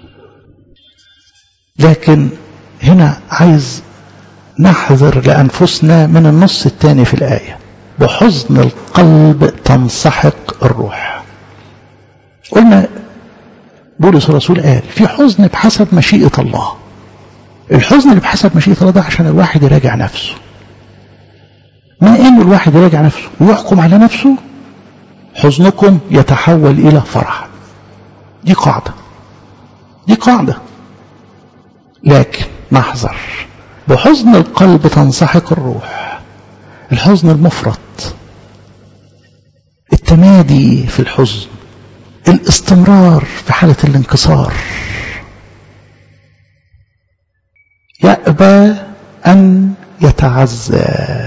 لكن هنا عايز نحذر لأنفسنا من النص الثاني في الآية بحزن القلب تنسحق الروح قلنا بولس الرسول قال في حزن بحسب مشيئة الله الحزن اللي بحسب مشيئة الله ده عشان الواحد يراجع نفسه ما ان الواحد يراجع نفسه ويحكم على نفسه حزنكم يتحول الى فرح دي قاعدة دي قاعدة لكن نحذر بحزن القلب تنسحق الروح الحزن المفرط التمادي في الحزن الاستمرار في حالة الانكسار يأبى أن يتعزى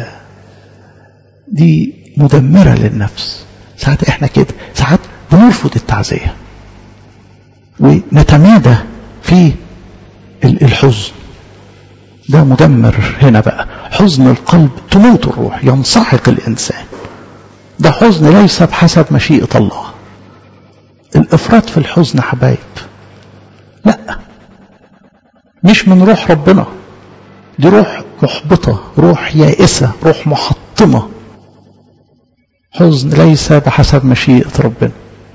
دي مدمرة للنفس ساعات احنا كده ساعات بنرفض التعزية ونتمادى في الحزن ده مدمر هنا بقى حزن القلب تموت الروح ينسحق الإنسان ده حزن ليس بحسب مشيئة الله الإفراط في الحزن حبايب لا مش من روح ربنا دي روح محبطة روح يائسة روح محطمة حزن ليس بحسب مشيئة ربنا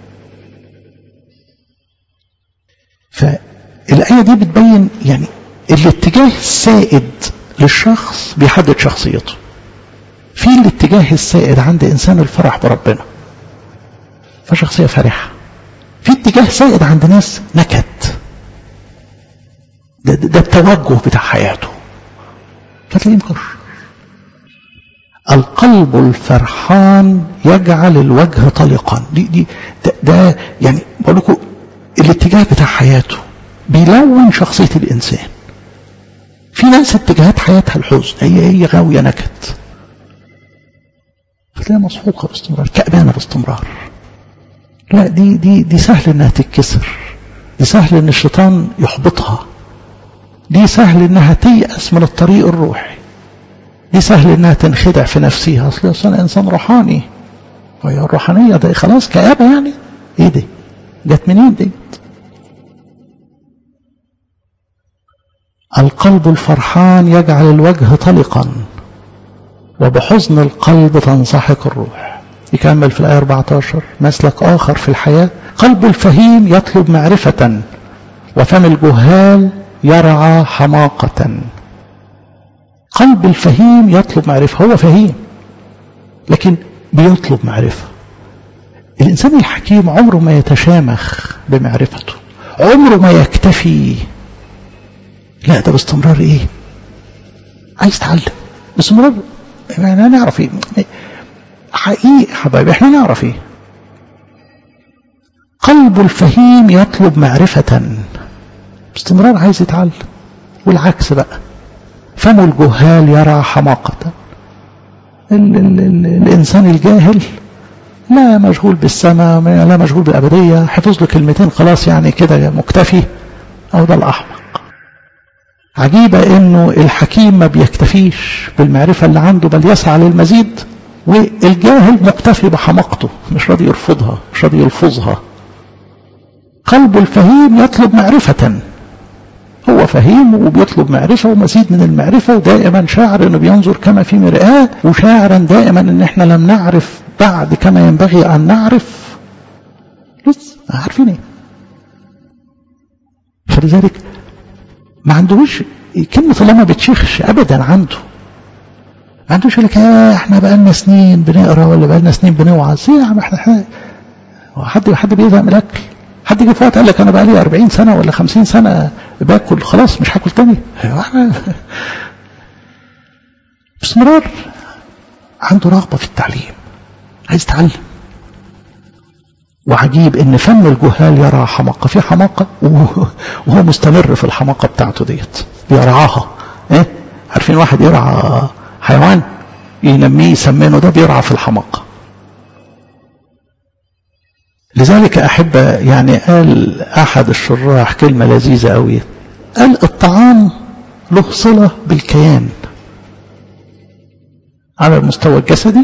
فالآية دي بتبين يعني الاتجاه السائد للشخص بيحدد شخصيته في الاتجاه السائد عند إنسان الفرح بربنا فشخصية فرحة في اتجاه سائد عند ناس نكد ده, ده, ده التوجه بتاع حياته فتلاقيه مكشر القلب الفرحان يجعل الوجه طلقا دي دي ده, ده يعني بقول لكم الاتجاه بتاع حياته بيلون شخصية الإنسان في ناس اتجاهات حياتها الحزن هي هي غاوية نكد فتلاقيها مسحوقة باستمرار كأبانة باستمرار لا دي دي دي سهل انها تتكسر دي سهل ان الشيطان يحبطها دي سهل انها تيأس من الطريق الروحي دي سهل انها تنخدع في نفسها اصل اصلا انسان روحاني وهي الروحانية ده خلاص كآبة يعني ايه دي جت منين دي القلب الفرحان يجعل الوجه طلقا وبحزن القلب تنسحق الروح يكمل في الآية 14 مسلك آخر في الحياة قلب الفهيم يطلب معرفة وفم الجهال يرعى حماقة قلب الفهيم يطلب معرفة هو فهيم لكن بيطلب معرفة الإنسان الحكيم عمره ما يتشامخ بمعرفته عمره ما يكتفي لا ده باستمرار ايه عايز يتعلم باستمرار يعني نعرف ايه حقيقي حبايبي احنا نعرف ايه قلب الفهيم يطلب معرفة باستمرار عايز يتعلم والعكس بقى فم الجهال يرى حماقة ال ال ال الإنسان الجاهل لا مشغول بالسماء لا مشغول بالأبدية حفظ له كلمتين خلاص يعني كده مكتفي أو ده الأحمق عجيبة انه الحكيم ما بيكتفيش بالمعرفة اللي عنده بل يسعى للمزيد والجاهل مكتفي بحماقته مش راضي يرفضها مش راضي يلفظها قلب الفهيم يطلب معرفة هو فهيم وبيطلب معرفة ومزيد من المعرفة ودائما شاعر انه بينظر كما في مرآة وشاعرا دائما ان احنا لم نعرف بعد كما ينبغي ان نعرف لسه عارفين ايه فلذلك ما عندهوش كلمة الله ما بتشيخش ابدا عنده ما عندوش يقول لك احنا بقى لنا سنين بنقرا ولا بقى لنا سنين بنوعظ ايه يا عم احنا احنا حد حد بيزهق من الاكل حد جه في وقت قال لك انا بقى لي 40 سنه ولا 50 سنه باكل خلاص مش هاكل تاني باستمرار عنده رغبه في التعليم عايز يتعلم وعجيب ان فم الجهال يرى حماقه في حماقه وهو مستمر في الحماقه بتاعته ديت بيرعاها ايه عارفين واحد يرعى حيوان ينميه يسمنه ده بيرعى في الحماقه لذلك أحب يعني قال أحد الشراح كلمة لذيذة أوي قال الطعام له صلة بالكيان على المستوى الجسدي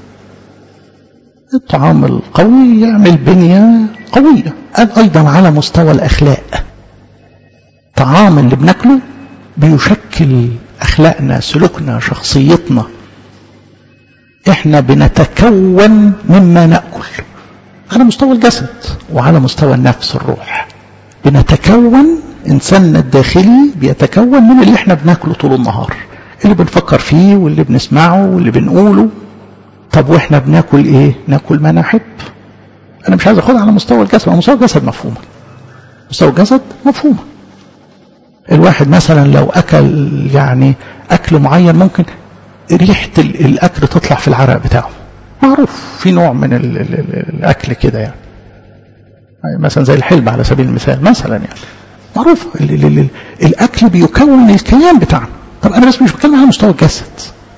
الطعام القوي يعمل بنية قوية قال أيضا على مستوى الأخلاق الطعام اللي بناكله بيشكل أخلاقنا سلوكنا شخصيتنا احنا بنتكون مما نأكل على مستوى الجسد وعلى مستوى النفس الروح بنتكون إنساننا الداخلي بيتكون من اللي احنا بناكله طول النهار اللي بنفكر فيه واللي بنسمعه واللي بنقوله طب واحنا بناكل ايه ناكل ما نحب انا مش عايز اخدها على مستوى الجسد على مستوى الجسد مفهومه مستوى الجسد مفهومه الواحد مثلا لو اكل يعني اكل معين ممكن ريحه الاكل تطلع في العرق بتاعه معروف في نوع من ال ال ال الاكل كده يعني مثلا زي الحلبة على سبيل المثال مثلا يعني معروف ال ال ال الاكل بيكون الكيان بتاعنا طب انا بس مش بتكلم على مستوى الجسد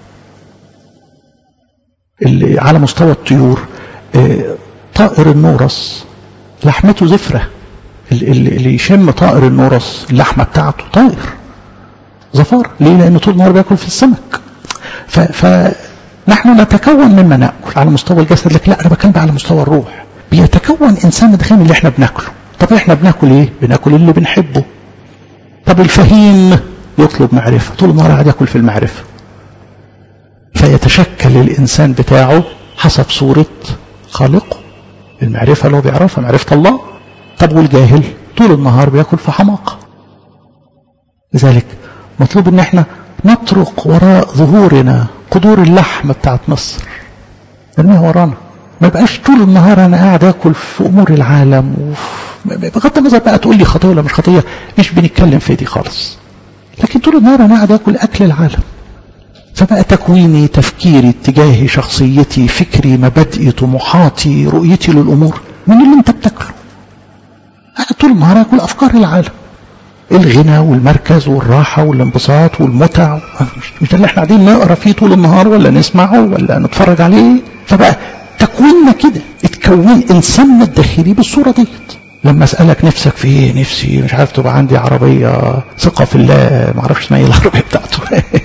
اللي على مستوى الطيور طائر النورس لحمته زفرة اللي يشم طائر النورس اللحمة بتاعته طائر زفار ليه لأنه طول النهار بياكل في السمك ف, ف نحن نتكون مما ناكل على مستوى الجسد لكن لا انا بتكلم على مستوى الروح بيتكون انسان داخلي اللي احنا بناكله طب احنا بناكل ايه بناكل اللي بنحبه طب الفهيم يطلب معرفه طول النهار قاعد ياكل في المعرفه فيتشكل الانسان بتاعه حسب صورة خالقه المعرفة اللي هو بيعرفها معرفة الله طب والجاهل طول النهار بياكل في حماقة لذلك مطلوب ان احنا نطرق وراء ظهورنا قدور اللحم بتاعت مصر نرميها ورانا ما يبقاش طول النهار انا قاعد اكل في امور العالم بغض النظر بقى تقول لي خطيه ولا مش خطيه مش بنتكلم في دي خالص لكن طول النهار انا قاعد اكل اكل العالم فبقى تكويني تفكيري اتجاهي شخصيتي فكري مبادئي طموحاتي رؤيتي للامور من اللي انت بتاكله قاعد طول النهار اكل افكار العالم الغنى والمركز والراحة والانبساط والمتع مش ده اللي احنا قاعدين نقرا فيه طول النهار ولا نسمعه ولا نتفرج عليه فبقى تكويننا كده اتكون انساننا الداخلي بالصورة ديت لما اسالك نفسك في ايه نفسي مش عارف تبقى عندي عربيه ثقه في الله ما اعرفش اسمها ايه العربيه بتاعته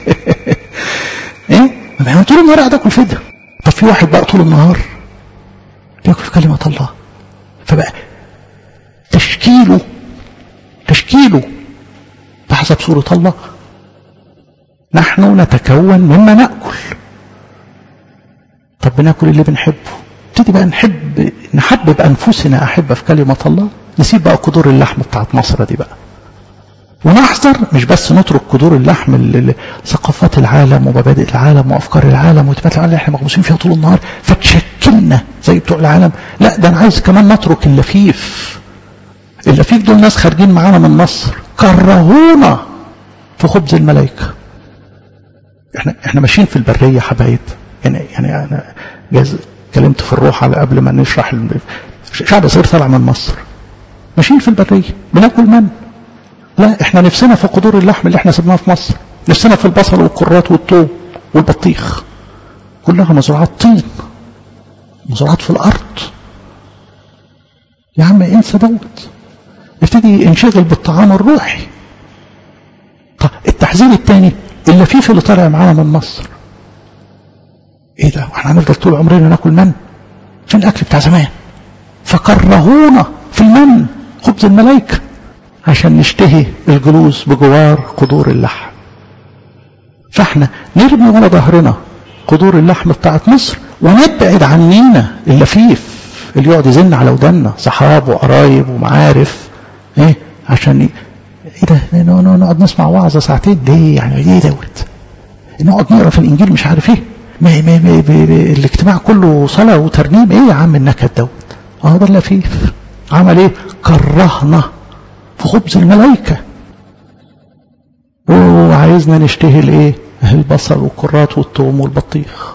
ايه ما طول النهار قاعد اكل فدا طب في واحد بقى طول النهار بياكل في كلمه الله فبقى تشكيله تشكيله بحسب صورة الله نحن نتكون مما نأكل طب بناكل اللي بنحبه نبتدي بقى نحب نحبب أنفسنا أحبة في كلمة الله نسيب بقى قدور اللحم بتاعت مصر دي بقى ونحذر مش بس نترك قدور اللحم ثقافات العالم ومبادئ العالم وافكار العالم واتباعات العالم اللي احنا مغموسين فيها طول النهار فتشكلنا زي بتوع العالم لا ده انا عايز كمان نترك اللفيف اللفيف دول ناس خارجين معانا من مصر كرهونا في خبز الملائكه احنا احنا ماشيين في البريه حبايب يعني يعني انا جاز اتكلمت في الروح على قبل ما نشرح شعب صغير طالع من مصر ماشيين في البريه بناكل من لا احنا نفسنا في قدور اللحم اللي احنا سبناه في مصر نفسنا في البصل والكرات والثوم والبطيخ كلها مزروعات طين مزروعات في الارض يا عم انسى دوت ابتدي انشغل بالطعام الروحي طب التحذير الثاني اللفيف اللي طالع معانا من مصر ايه ده واحنا هنفضل طول عمرنا ناكل من فين الاكل بتاع زمان فكرهونا في المن خبز الملائكه عشان نشتهي الجلوس بجوار قدور اللحم فاحنا نرمي ورا ظهرنا قدور اللحم بتاعت مصر ونبعد عنينا اللفيف اللي يقعد يزن على ودنا صحاب وقرايب ومعارف ايه عشان ايه ده نقعد نسمع وعظه ساعتين ليه يعني ايه دوت نقعد نقرا في الانجيل مش عارف ايه ما ما ما الاجتماع كله صلاه وترنيم ايه يا عم النكد دوت اه ده اللفيف عمل ايه كرهنا في خبز الملائكة وعايزنا نشتهي الايه البصل والكرات والثوم والبطيخ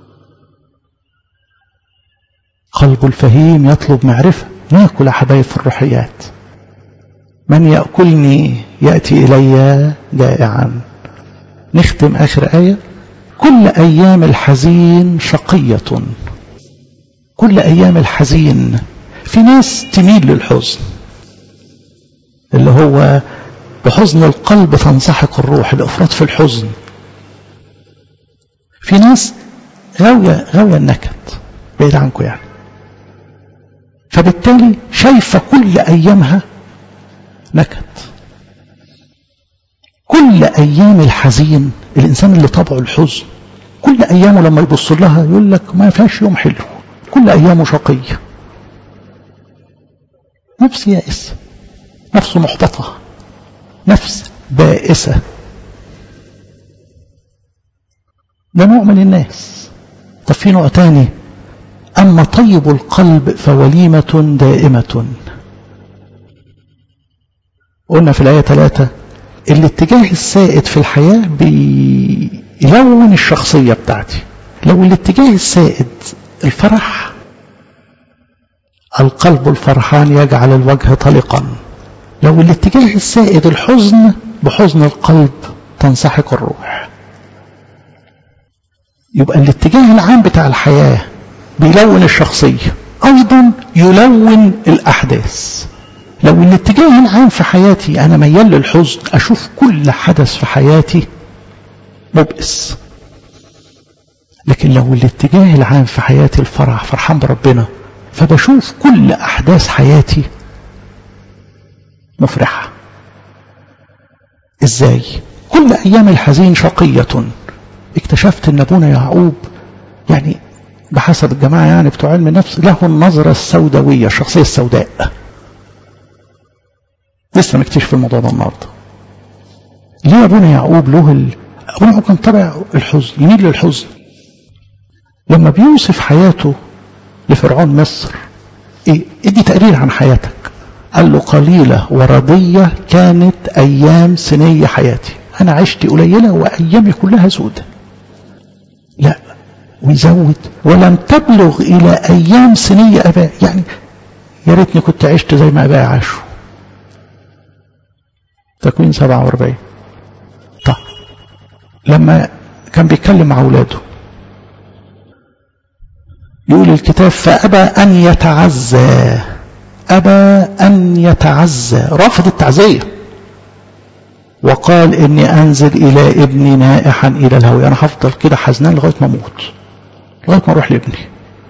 قلب الفهيم يطلب معرفة ناكل يا حبايب في الروحيات من يأكلني يأتي إلي جائعا نختم آخر آية كل أيام الحزين شقية كل أيام الحزين في ناس تميل للحزن اللي هو بحزن القلب تنسحق الروح الافراط في الحزن في ناس غاوية غاوية النكد بعيد عنكم يعني فبالتالي شايفة كل أيامها نكد كل أيام الحزين الإنسان اللي طبعه الحزن كل أيامه لما يبص لها يقول لك ما فيهاش يوم حلو كل أيامه شقية نفس يائس نفس محبطة نفس بائسة ده نوع من الناس طب في نوع تاني أما طيب القلب فوليمة دائمة قلنا في الآية ثلاثة الاتجاه السائد في الحياة بيلون الشخصية بتاعتي لو الاتجاه السائد الفرح القلب الفرحان يجعل الوجه طلقا لو الاتجاه السائد الحزن بحزن القلب تنسحق الروح يبقى الاتجاه العام بتاع الحياة بيلون الشخصية أيضا يلون الأحداث لو الاتجاه العام في حياتي أنا ميال للحزن أشوف كل حدث في حياتي مبئس لكن لو الاتجاه العام في حياتي الفرح فرحان بربنا فبشوف كل أحداث حياتي مفرحة ازاي كل ايام الحزين شقية اكتشفت ان ابونا يعقوب يعني بحسب الجماعة يعني بتوع علم النفس له النظرة السوداوية الشخصية السوداء لسه مكتشف الموضوع ده النهارده ليه ابونا يعقوب له ال... ابونا يعقوب كان طبع الحزن يميل للحزن لما بيوصف حياته لفرعون مصر ايه ادي تقرير عن حياتك قال له قليلة وردية كانت أيام سنية حياتي أنا عشت قليلة وأيامي كلها سودة لا ويزود ولم تبلغ إلى أيام سنية أباء يعني يا ريتني كنت عشت زي ما أباء عاشوا تكوين 47 طيب لما كان بيتكلم مع أولاده يقول الكتاب فأبى أن يتعزى أبى أن يتعزى رافض التعزية وقال إني أنزل إلى ابني نائحا إلى الهوي أنا هفضل كده حزنان لغاية ما أموت لغاية ما أروح لابني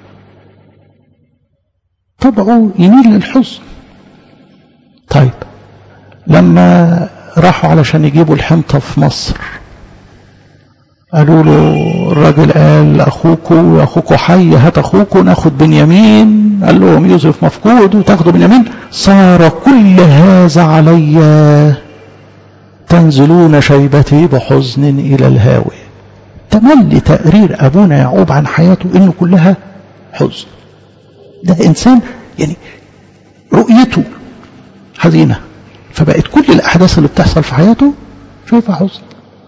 طبعه يميل للحزن طيب لما راحوا علشان يجيبوا الحنطة في مصر قالوا له الراجل قال أخوكوا أخوكوا حي هات أخوكوا ناخد بنيامين قال لهم يوسف مفقود وتاخدوا بنيامين صار كل هذا علي تنزلون شيبتي بحزن إلى الهاوي تملي تقرير أبونا يعقوب عن حياته إنه كلها حزن ده إنسان يعني رؤيته حزينة فبقت كل الأحداث اللي بتحصل في حياته شايفها حزن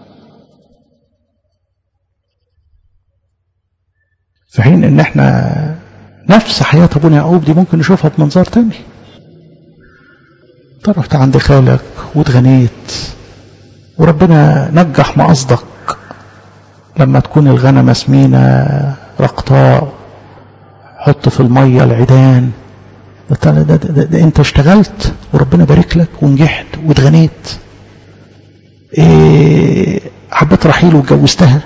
في حين ان احنا نفس حياة ابونا يعقوب دي ممكن نشوفها بمنظار تاني انت رحت عند خالك واتغنيت وربنا نجح مقصدك لما تكون الغنمة سمينة رقطاء حط في المية العيدان ده, ده, ده, ده, ده انت اشتغلت وربنا بارك لك ونجحت واتغنيت ايه حبيت رحيل واتجوزتها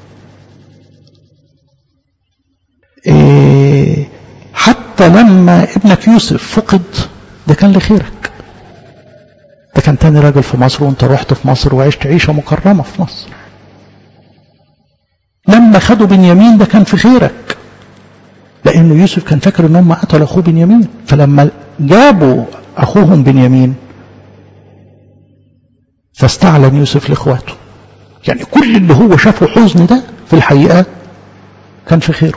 إيه حتى لما ابنك يوسف فقد ده كان لخيرك ده كان تاني راجل في مصر وانت رحت في مصر وعشت عيشة مكرمة في مصر لما خدوا بنيامين ده كان في خيرك لانه يوسف كان فاكر ان هم قتلوا اخوه بنيامين فلما جابوا اخوهم بنيامين فاستعلن يوسف لاخواته يعني كل اللي هو شافه حزن ده في الحقيقه كان في خيره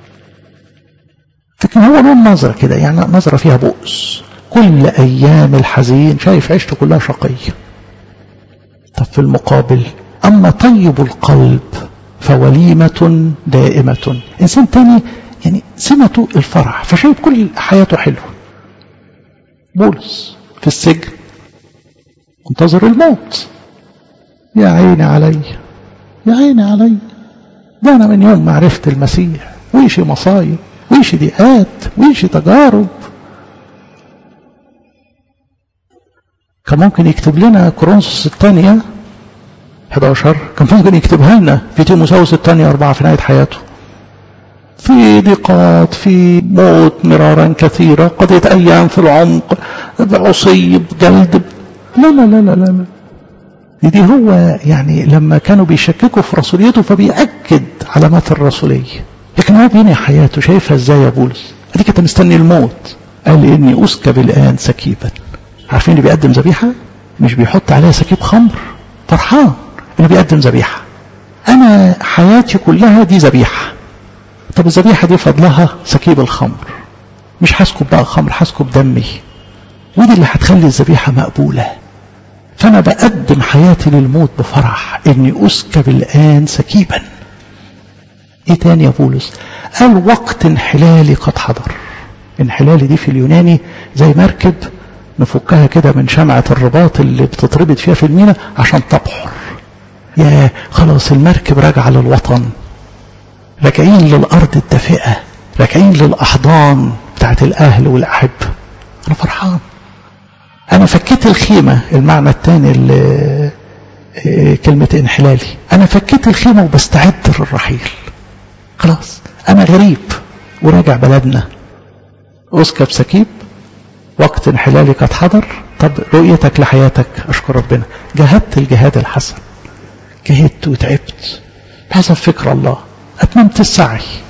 لكن هو له نظرة كده يعني نظرة فيها بؤس كل أيام الحزين شايف عيشته كلها شقية طب في المقابل أما طيب القلب فوليمة دائمة إنسان تاني يعني سمته الفرح فشايف كل حياته حلوة بولس في السجن منتظر الموت يا عيني علي يا عيني علي ده أنا من يوم ما عرفت المسيح ويشي مصايب ويش ضيقات ويش تجارب كان ممكن يكتب لنا كورنثوس الثانية 11 كان ممكن يكتبها لنا في تيموساوس الثانية أربعة في نهاية حياته في ضيقات في موت مرارا كثيرة قضية أيام في العمق عصيب جلد لا لا لا لا لا دي هو يعني لما كانوا بيشككوا في رسوليته فبيأكد علامات الرسولية لكن هو بيني حياته شايفها ازاي يا بولس ادي كنت مستني الموت قال لي اني اسكب الان سكيبا عارفين اللي بيقدم ذبيحه مش بيحط عليها سكيب خمر فرحان انه بيقدم ذبيحه انا حياتي كلها دي ذبيحه طب الذبيحه دي فضلها سكيب الخمر مش هسكب بقى خمر هسكب دمي ودي اللي هتخلي الذبيحه مقبوله فانا بقدم حياتي للموت بفرح اني اسكب الان سكيبا ايه تاني يا بولس قال وقت انحلالي قد حضر انحلالي دي في اليوناني زي مركب نفكها كده من شمعة الرباط اللي بتتربط فيها في المينا عشان تبحر يا خلاص المركب راجعة للوطن راجعين للأرض الدافئة راجعين للأحضان بتاعت الأهل والأحب أنا فرحان أنا فكيت الخيمة المعنى الثاني اللي كلمة انحلالي أنا فكيت الخيمة وبستعد للرحيل خلاص أنا غريب وراجع بلدنا أسكب سكيب وقت انحلالي قد حضر طب رؤيتك لحياتك أشكر ربنا جاهدت الجهاد الحسن جهدت وتعبت بحسب فكر الله أتممت السعي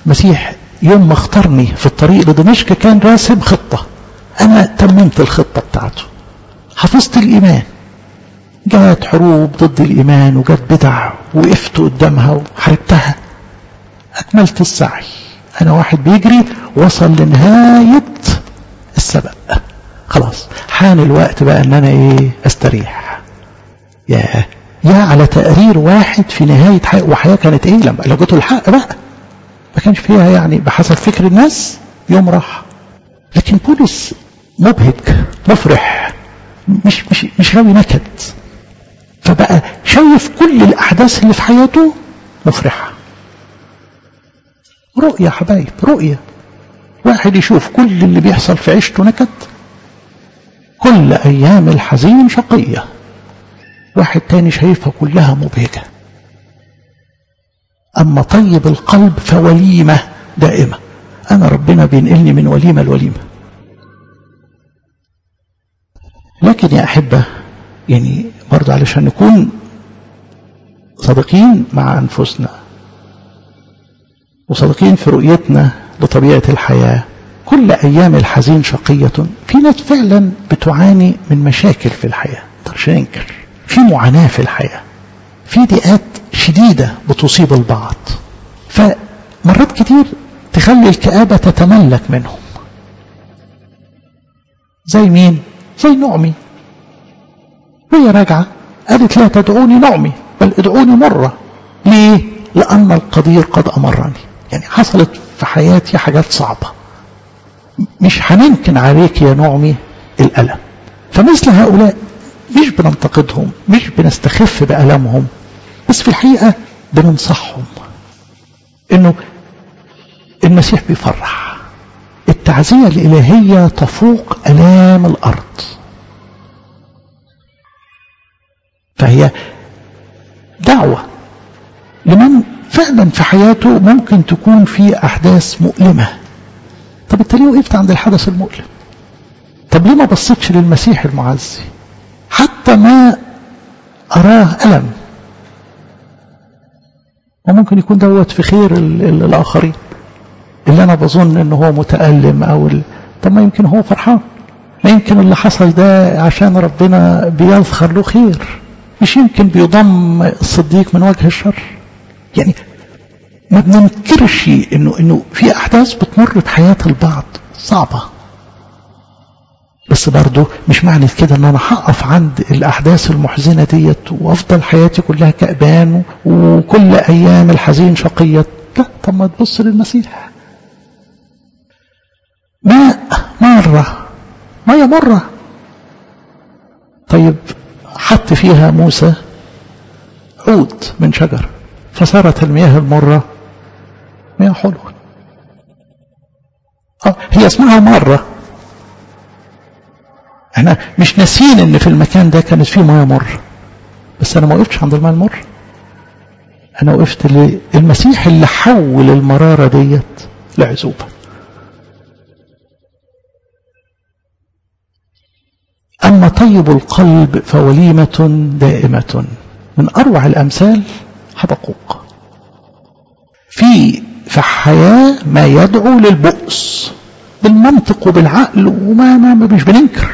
مسيح يوم ما اختارني في الطريق لدمشق كان راسم خطة أنا تممت الخطة بتاعته حفظت الإيمان جات حروب ضد الإيمان وجات بدع وقفت قدامها وحاربتها أكملت السعي أنا واحد بيجري وصل لنهاية السبق خلاص حان الوقت بقى ان انا ايه استريح يا يا على تقرير واحد في نهاية حياة وحياة كانت ايه لما لو جيتوا الحق بقى ما كانش فيها يعني بحسب فكر الناس يوم راح لكن بولس مبهج مفرح مش مش مش غاوي نكد فبقى شايف كل الاحداث اللي في حياته مفرحه رؤية يا حبايب رؤية واحد يشوف كل اللي بيحصل في عيشته نكد كل أيام الحزين شقية واحد تاني شايفها كلها مبهجة أما طيب القلب فوليمة دائمة أنا ربنا بينقلني من وليمة لوليمة لكن يا أحبة يعني برضه علشان نكون صادقين مع أنفسنا وصادقين في رؤيتنا لطبيعة الحياة كل أيام الحزين شقية في ناس فعلا بتعاني من مشاكل في الحياة مقدرش ننكر في معاناة في الحياة في ضيقات شديدة بتصيب البعض فمرات كتير تخلي الكآبة تتملك منهم زي مين؟ زي نعمي وهي راجعة قالت لا تدعوني نعمي بل ادعوني مرة ليه؟ لأن القدير قد أمرني يعني حصلت في حياتي حاجات صعبة مش هنمكن عليك يا نعمي الألم فمثل هؤلاء مش بننتقدهم مش بنستخف بألمهم بس في الحقيقة بننصحهم انه المسيح بيفرح التعزية الإلهية تفوق ألام الأرض فهي دعوة لمن فعلا في حياته ممكن تكون في أحداث مؤلمة طب انت ليه وقفت عند الحدث المؤلم طب ليه ما بصيتش للمسيح المعزي حتى ما أراه ألم وممكن يكون دوت في خير ال ال الآخرين اللي أنا بظن إن هو متألم أو ال... طب ما يمكن هو فرحان ما يمكن اللي حصل ده عشان ربنا بيذخر له خير مش يمكن بيضم الصديق من وجه الشر يعني ما بننكرش انه انه في احداث بتمر بحياه البعض صعبه بس برضه مش معنى كده ان انا هقف عند الاحداث المحزنه ديت وافضل حياتي كلها كأبان وكل ايام الحزين شقيه لا طب ما تبص للمسيح ماء مره ميه مره طيب حط فيها موسى عود من شجر فصارت المياه المرة مياه حلوة آه هي اسمها مرة احنا مش ناسين ان في المكان ده كانت فيه مياه مر بس انا ما وقفتش عند الماء المر انا وقفت للمسيح اللي حول المرارة ديت لعزوبة أما طيب القلب فوليمة دائمة من أروع الأمثال حبقوق في في الحياة ما يدعو للبؤس بالمنطق وبالعقل وما ما مش بننكر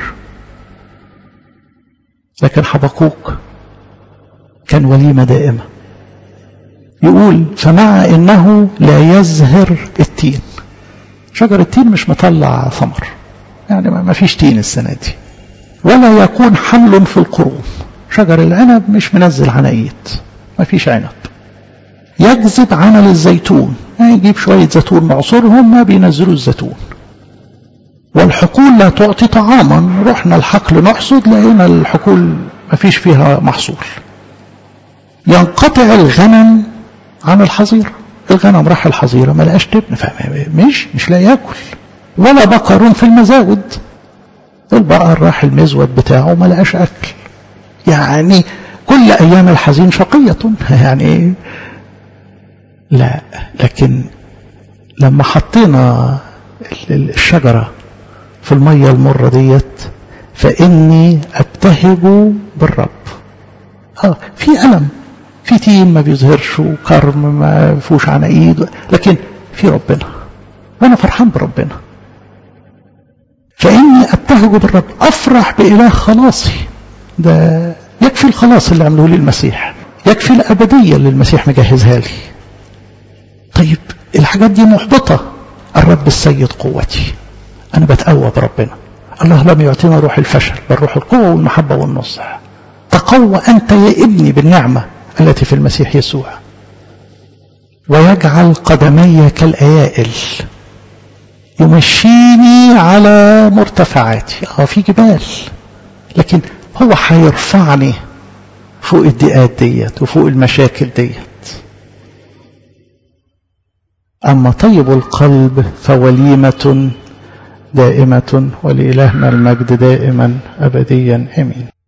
لكن حبقوق كان وليمة دائمة يقول فمع انه لا يزهر التين شجر التين مش مطلع ثمر يعني ما فيش تين السنة دي ولا يكون حمل في القرون شجر العنب مش منزل عنايد ما فيش عنب يجذب عمل الزيتون يعني يجيب شوية زيتون معصرهم ما بينزلوا الزيتون والحقول لا تعطي طعاما رحنا الحقل نحصد لقينا الحقول ما فيش فيها محصول ينقطع الغنم عن الحظيرة الغنم راح الحظيرة ما لقاش تبن مش مش لا ياكل ولا بقر في المزاود البقر راح المزود بتاعه ما لقاش اكل يعني كل ايام الحزين شقية يعني لا لكن لما حطينا الشجرة في المية المرة ديت فإني أبتهج بالرب آه في ألم في تين ما بيظهرش وكرم ما فيهوش عنايد لكن في ربنا وأنا فرحان بربنا فإني أبتهج بالرب أفرح بإله خلاصي ده يكفي الخلاص اللي عمله لي المسيح يكفي الأبدية اللي المسيح مجهزها لي طيب الحاجات دي محبطة الرب السيد قوتي أنا بتقوى بربنا الله لم يعطينا روح الفشل بل روح القوة والمحبة والنصح تقوى أنت يا ابني بالنعمة التي في المسيح يسوع ويجعل قدمي كالأيائل يمشيني على مرتفعاتي اه في جبال لكن هو هيرفعني فوق الضيقات ديت وفوق المشاكل ديت أما طيب القلب فوليمة دائمة ولإلهنا المجد دائما أبديا أمين